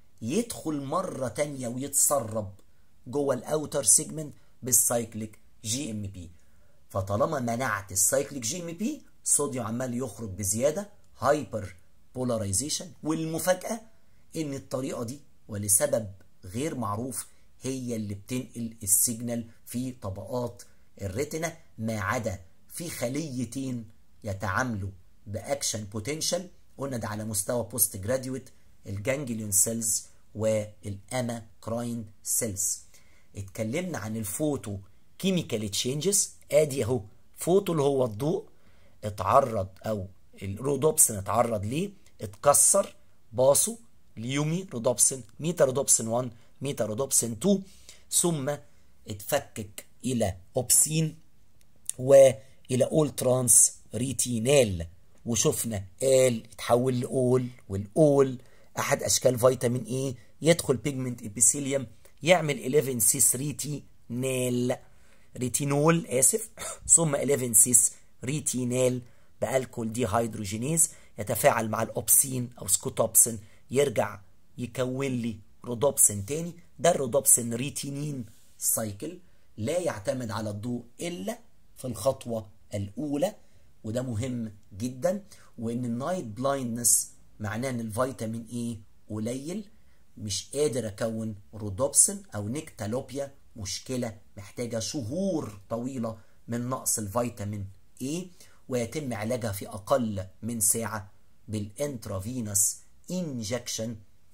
يدخل مرة تانية ويتسرب جوه الاوتر سيجمنت بالسايكليك جي ام بي فطالما منعت السايكليك جي ام بي صوديوم عمال يخرج بزيادة هايبر بولاريزيشن والمفاجأة ان الطريقة دي ولسبب غير معروف هي اللي بتنقل السيجنال في طبقات الريتنا ما عدا في خليتين يتعاملوا باكشن بوتنشال قلنا ده على مستوى بوست جراديويت الجانجليون سيلز والاما كراين سيلز اتكلمنا عن الفوتو كيميكال تشينجز ادي اهو فوتو اللي هو الضوء اتعرض او الرودوبسن اتعرض ليه اتكسر باصه اليومي رودوبسين ميتا رودوبسين 1 ميتا رودوبسين 2 ثم اتفكك الى اوبسين والى اول ترانس ريتينال وشفنا قال اتحول لاول والاول احد اشكال فيتامين اي يدخل بيجمنت ابيثيليوم يعمل 11 سيس ريتينال ريتينول اسف ثم 11 سيس ريتينال بالكول دي هيدروجينيز يتفاعل مع الاوبسين او سكوتوبسين يرجع يكون لي رودوبسين تاني ده الرودوبسين ريتينين سايكل لا يعتمد على الضوء الا في الخطوه الاولى وده مهم جدا وان النايت بلايندنس معناه ان الفيتامين اي قليل مش قادر اكون رودوبسين او نيكتالوبيا مشكله محتاجه شهور طويله من نقص الفيتامين اي ويتم علاجها في اقل من ساعه بالانترافينوس انجكشن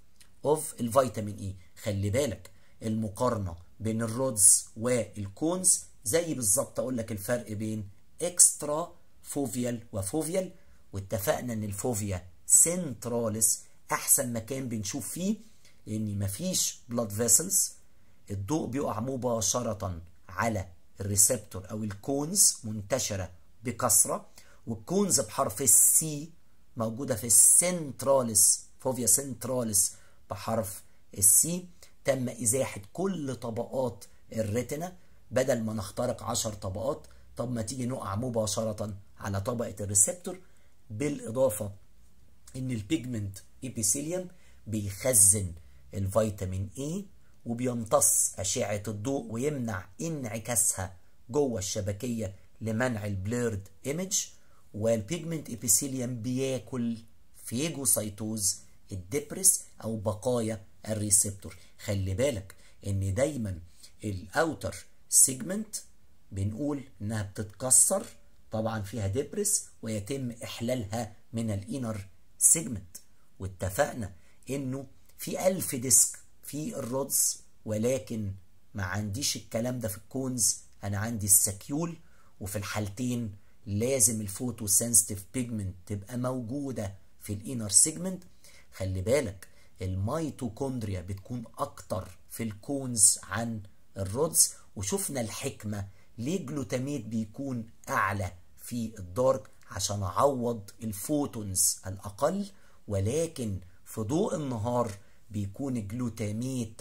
اوف الفيتامين اي خلي بالك المقارنه بين الرودز والكونز زي بالظبط اقول لك الفرق بين اكسترا فوفيال وفوفيال واتفقنا ان الفوفيا سنتراليس احسن مكان بنشوف فيه لان مفيش بلاد فيسلز الضوء بيقع مباشره على الريسبتور او الكونز منتشره بكثره والكونز بحرف السي موجوده في السنتراليس فوفيا سنتراليس بحرف السي تم ازاحه كل طبقات الريتنا بدل ما نخترق 10 طبقات طب ما تيجي نقع مباشره على طبقه الريسبتور بالاضافه ان البيجمنت ابيثيليوم بيخزن الفيتامين اي وبيمتص اشعه الضوء ويمنع انعكاسها جوه الشبكيه لمنع البليرد ايمج والبيجمنت ابيثيليوم بياكل فيجوسايتوز الدبرس او بقايا الريسبتور خلي بالك ان دايما الاوتر سيجمنت بنقول انها بتتكسر طبعا فيها دبرس ويتم احلالها من الانر سيجمنت واتفقنا انه في ألف ديسك في الرودز ولكن ما عنديش الكلام ده في الكونز انا عندي السكيول وفي الحالتين لازم الفوتو سنسيتيف بيجمنت تبقى موجوده في الانر سيجمنت خلي بالك الميتوكوندريا بتكون اكتر في الكونز عن الرودز وشفنا الحكمه ليه جلوتاميت بيكون اعلى في الدارك عشان اعوض الفوتونز الاقل ولكن في ضوء النهار بيكون الجلوتاميت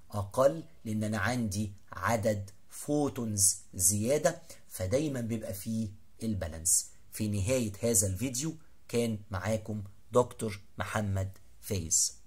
اقل لان انا عندي عدد فوتونز زياده فدايما بيبقى فيه البالانس في نهايه هذا الفيديو كان معاكم دكتور محمد فايز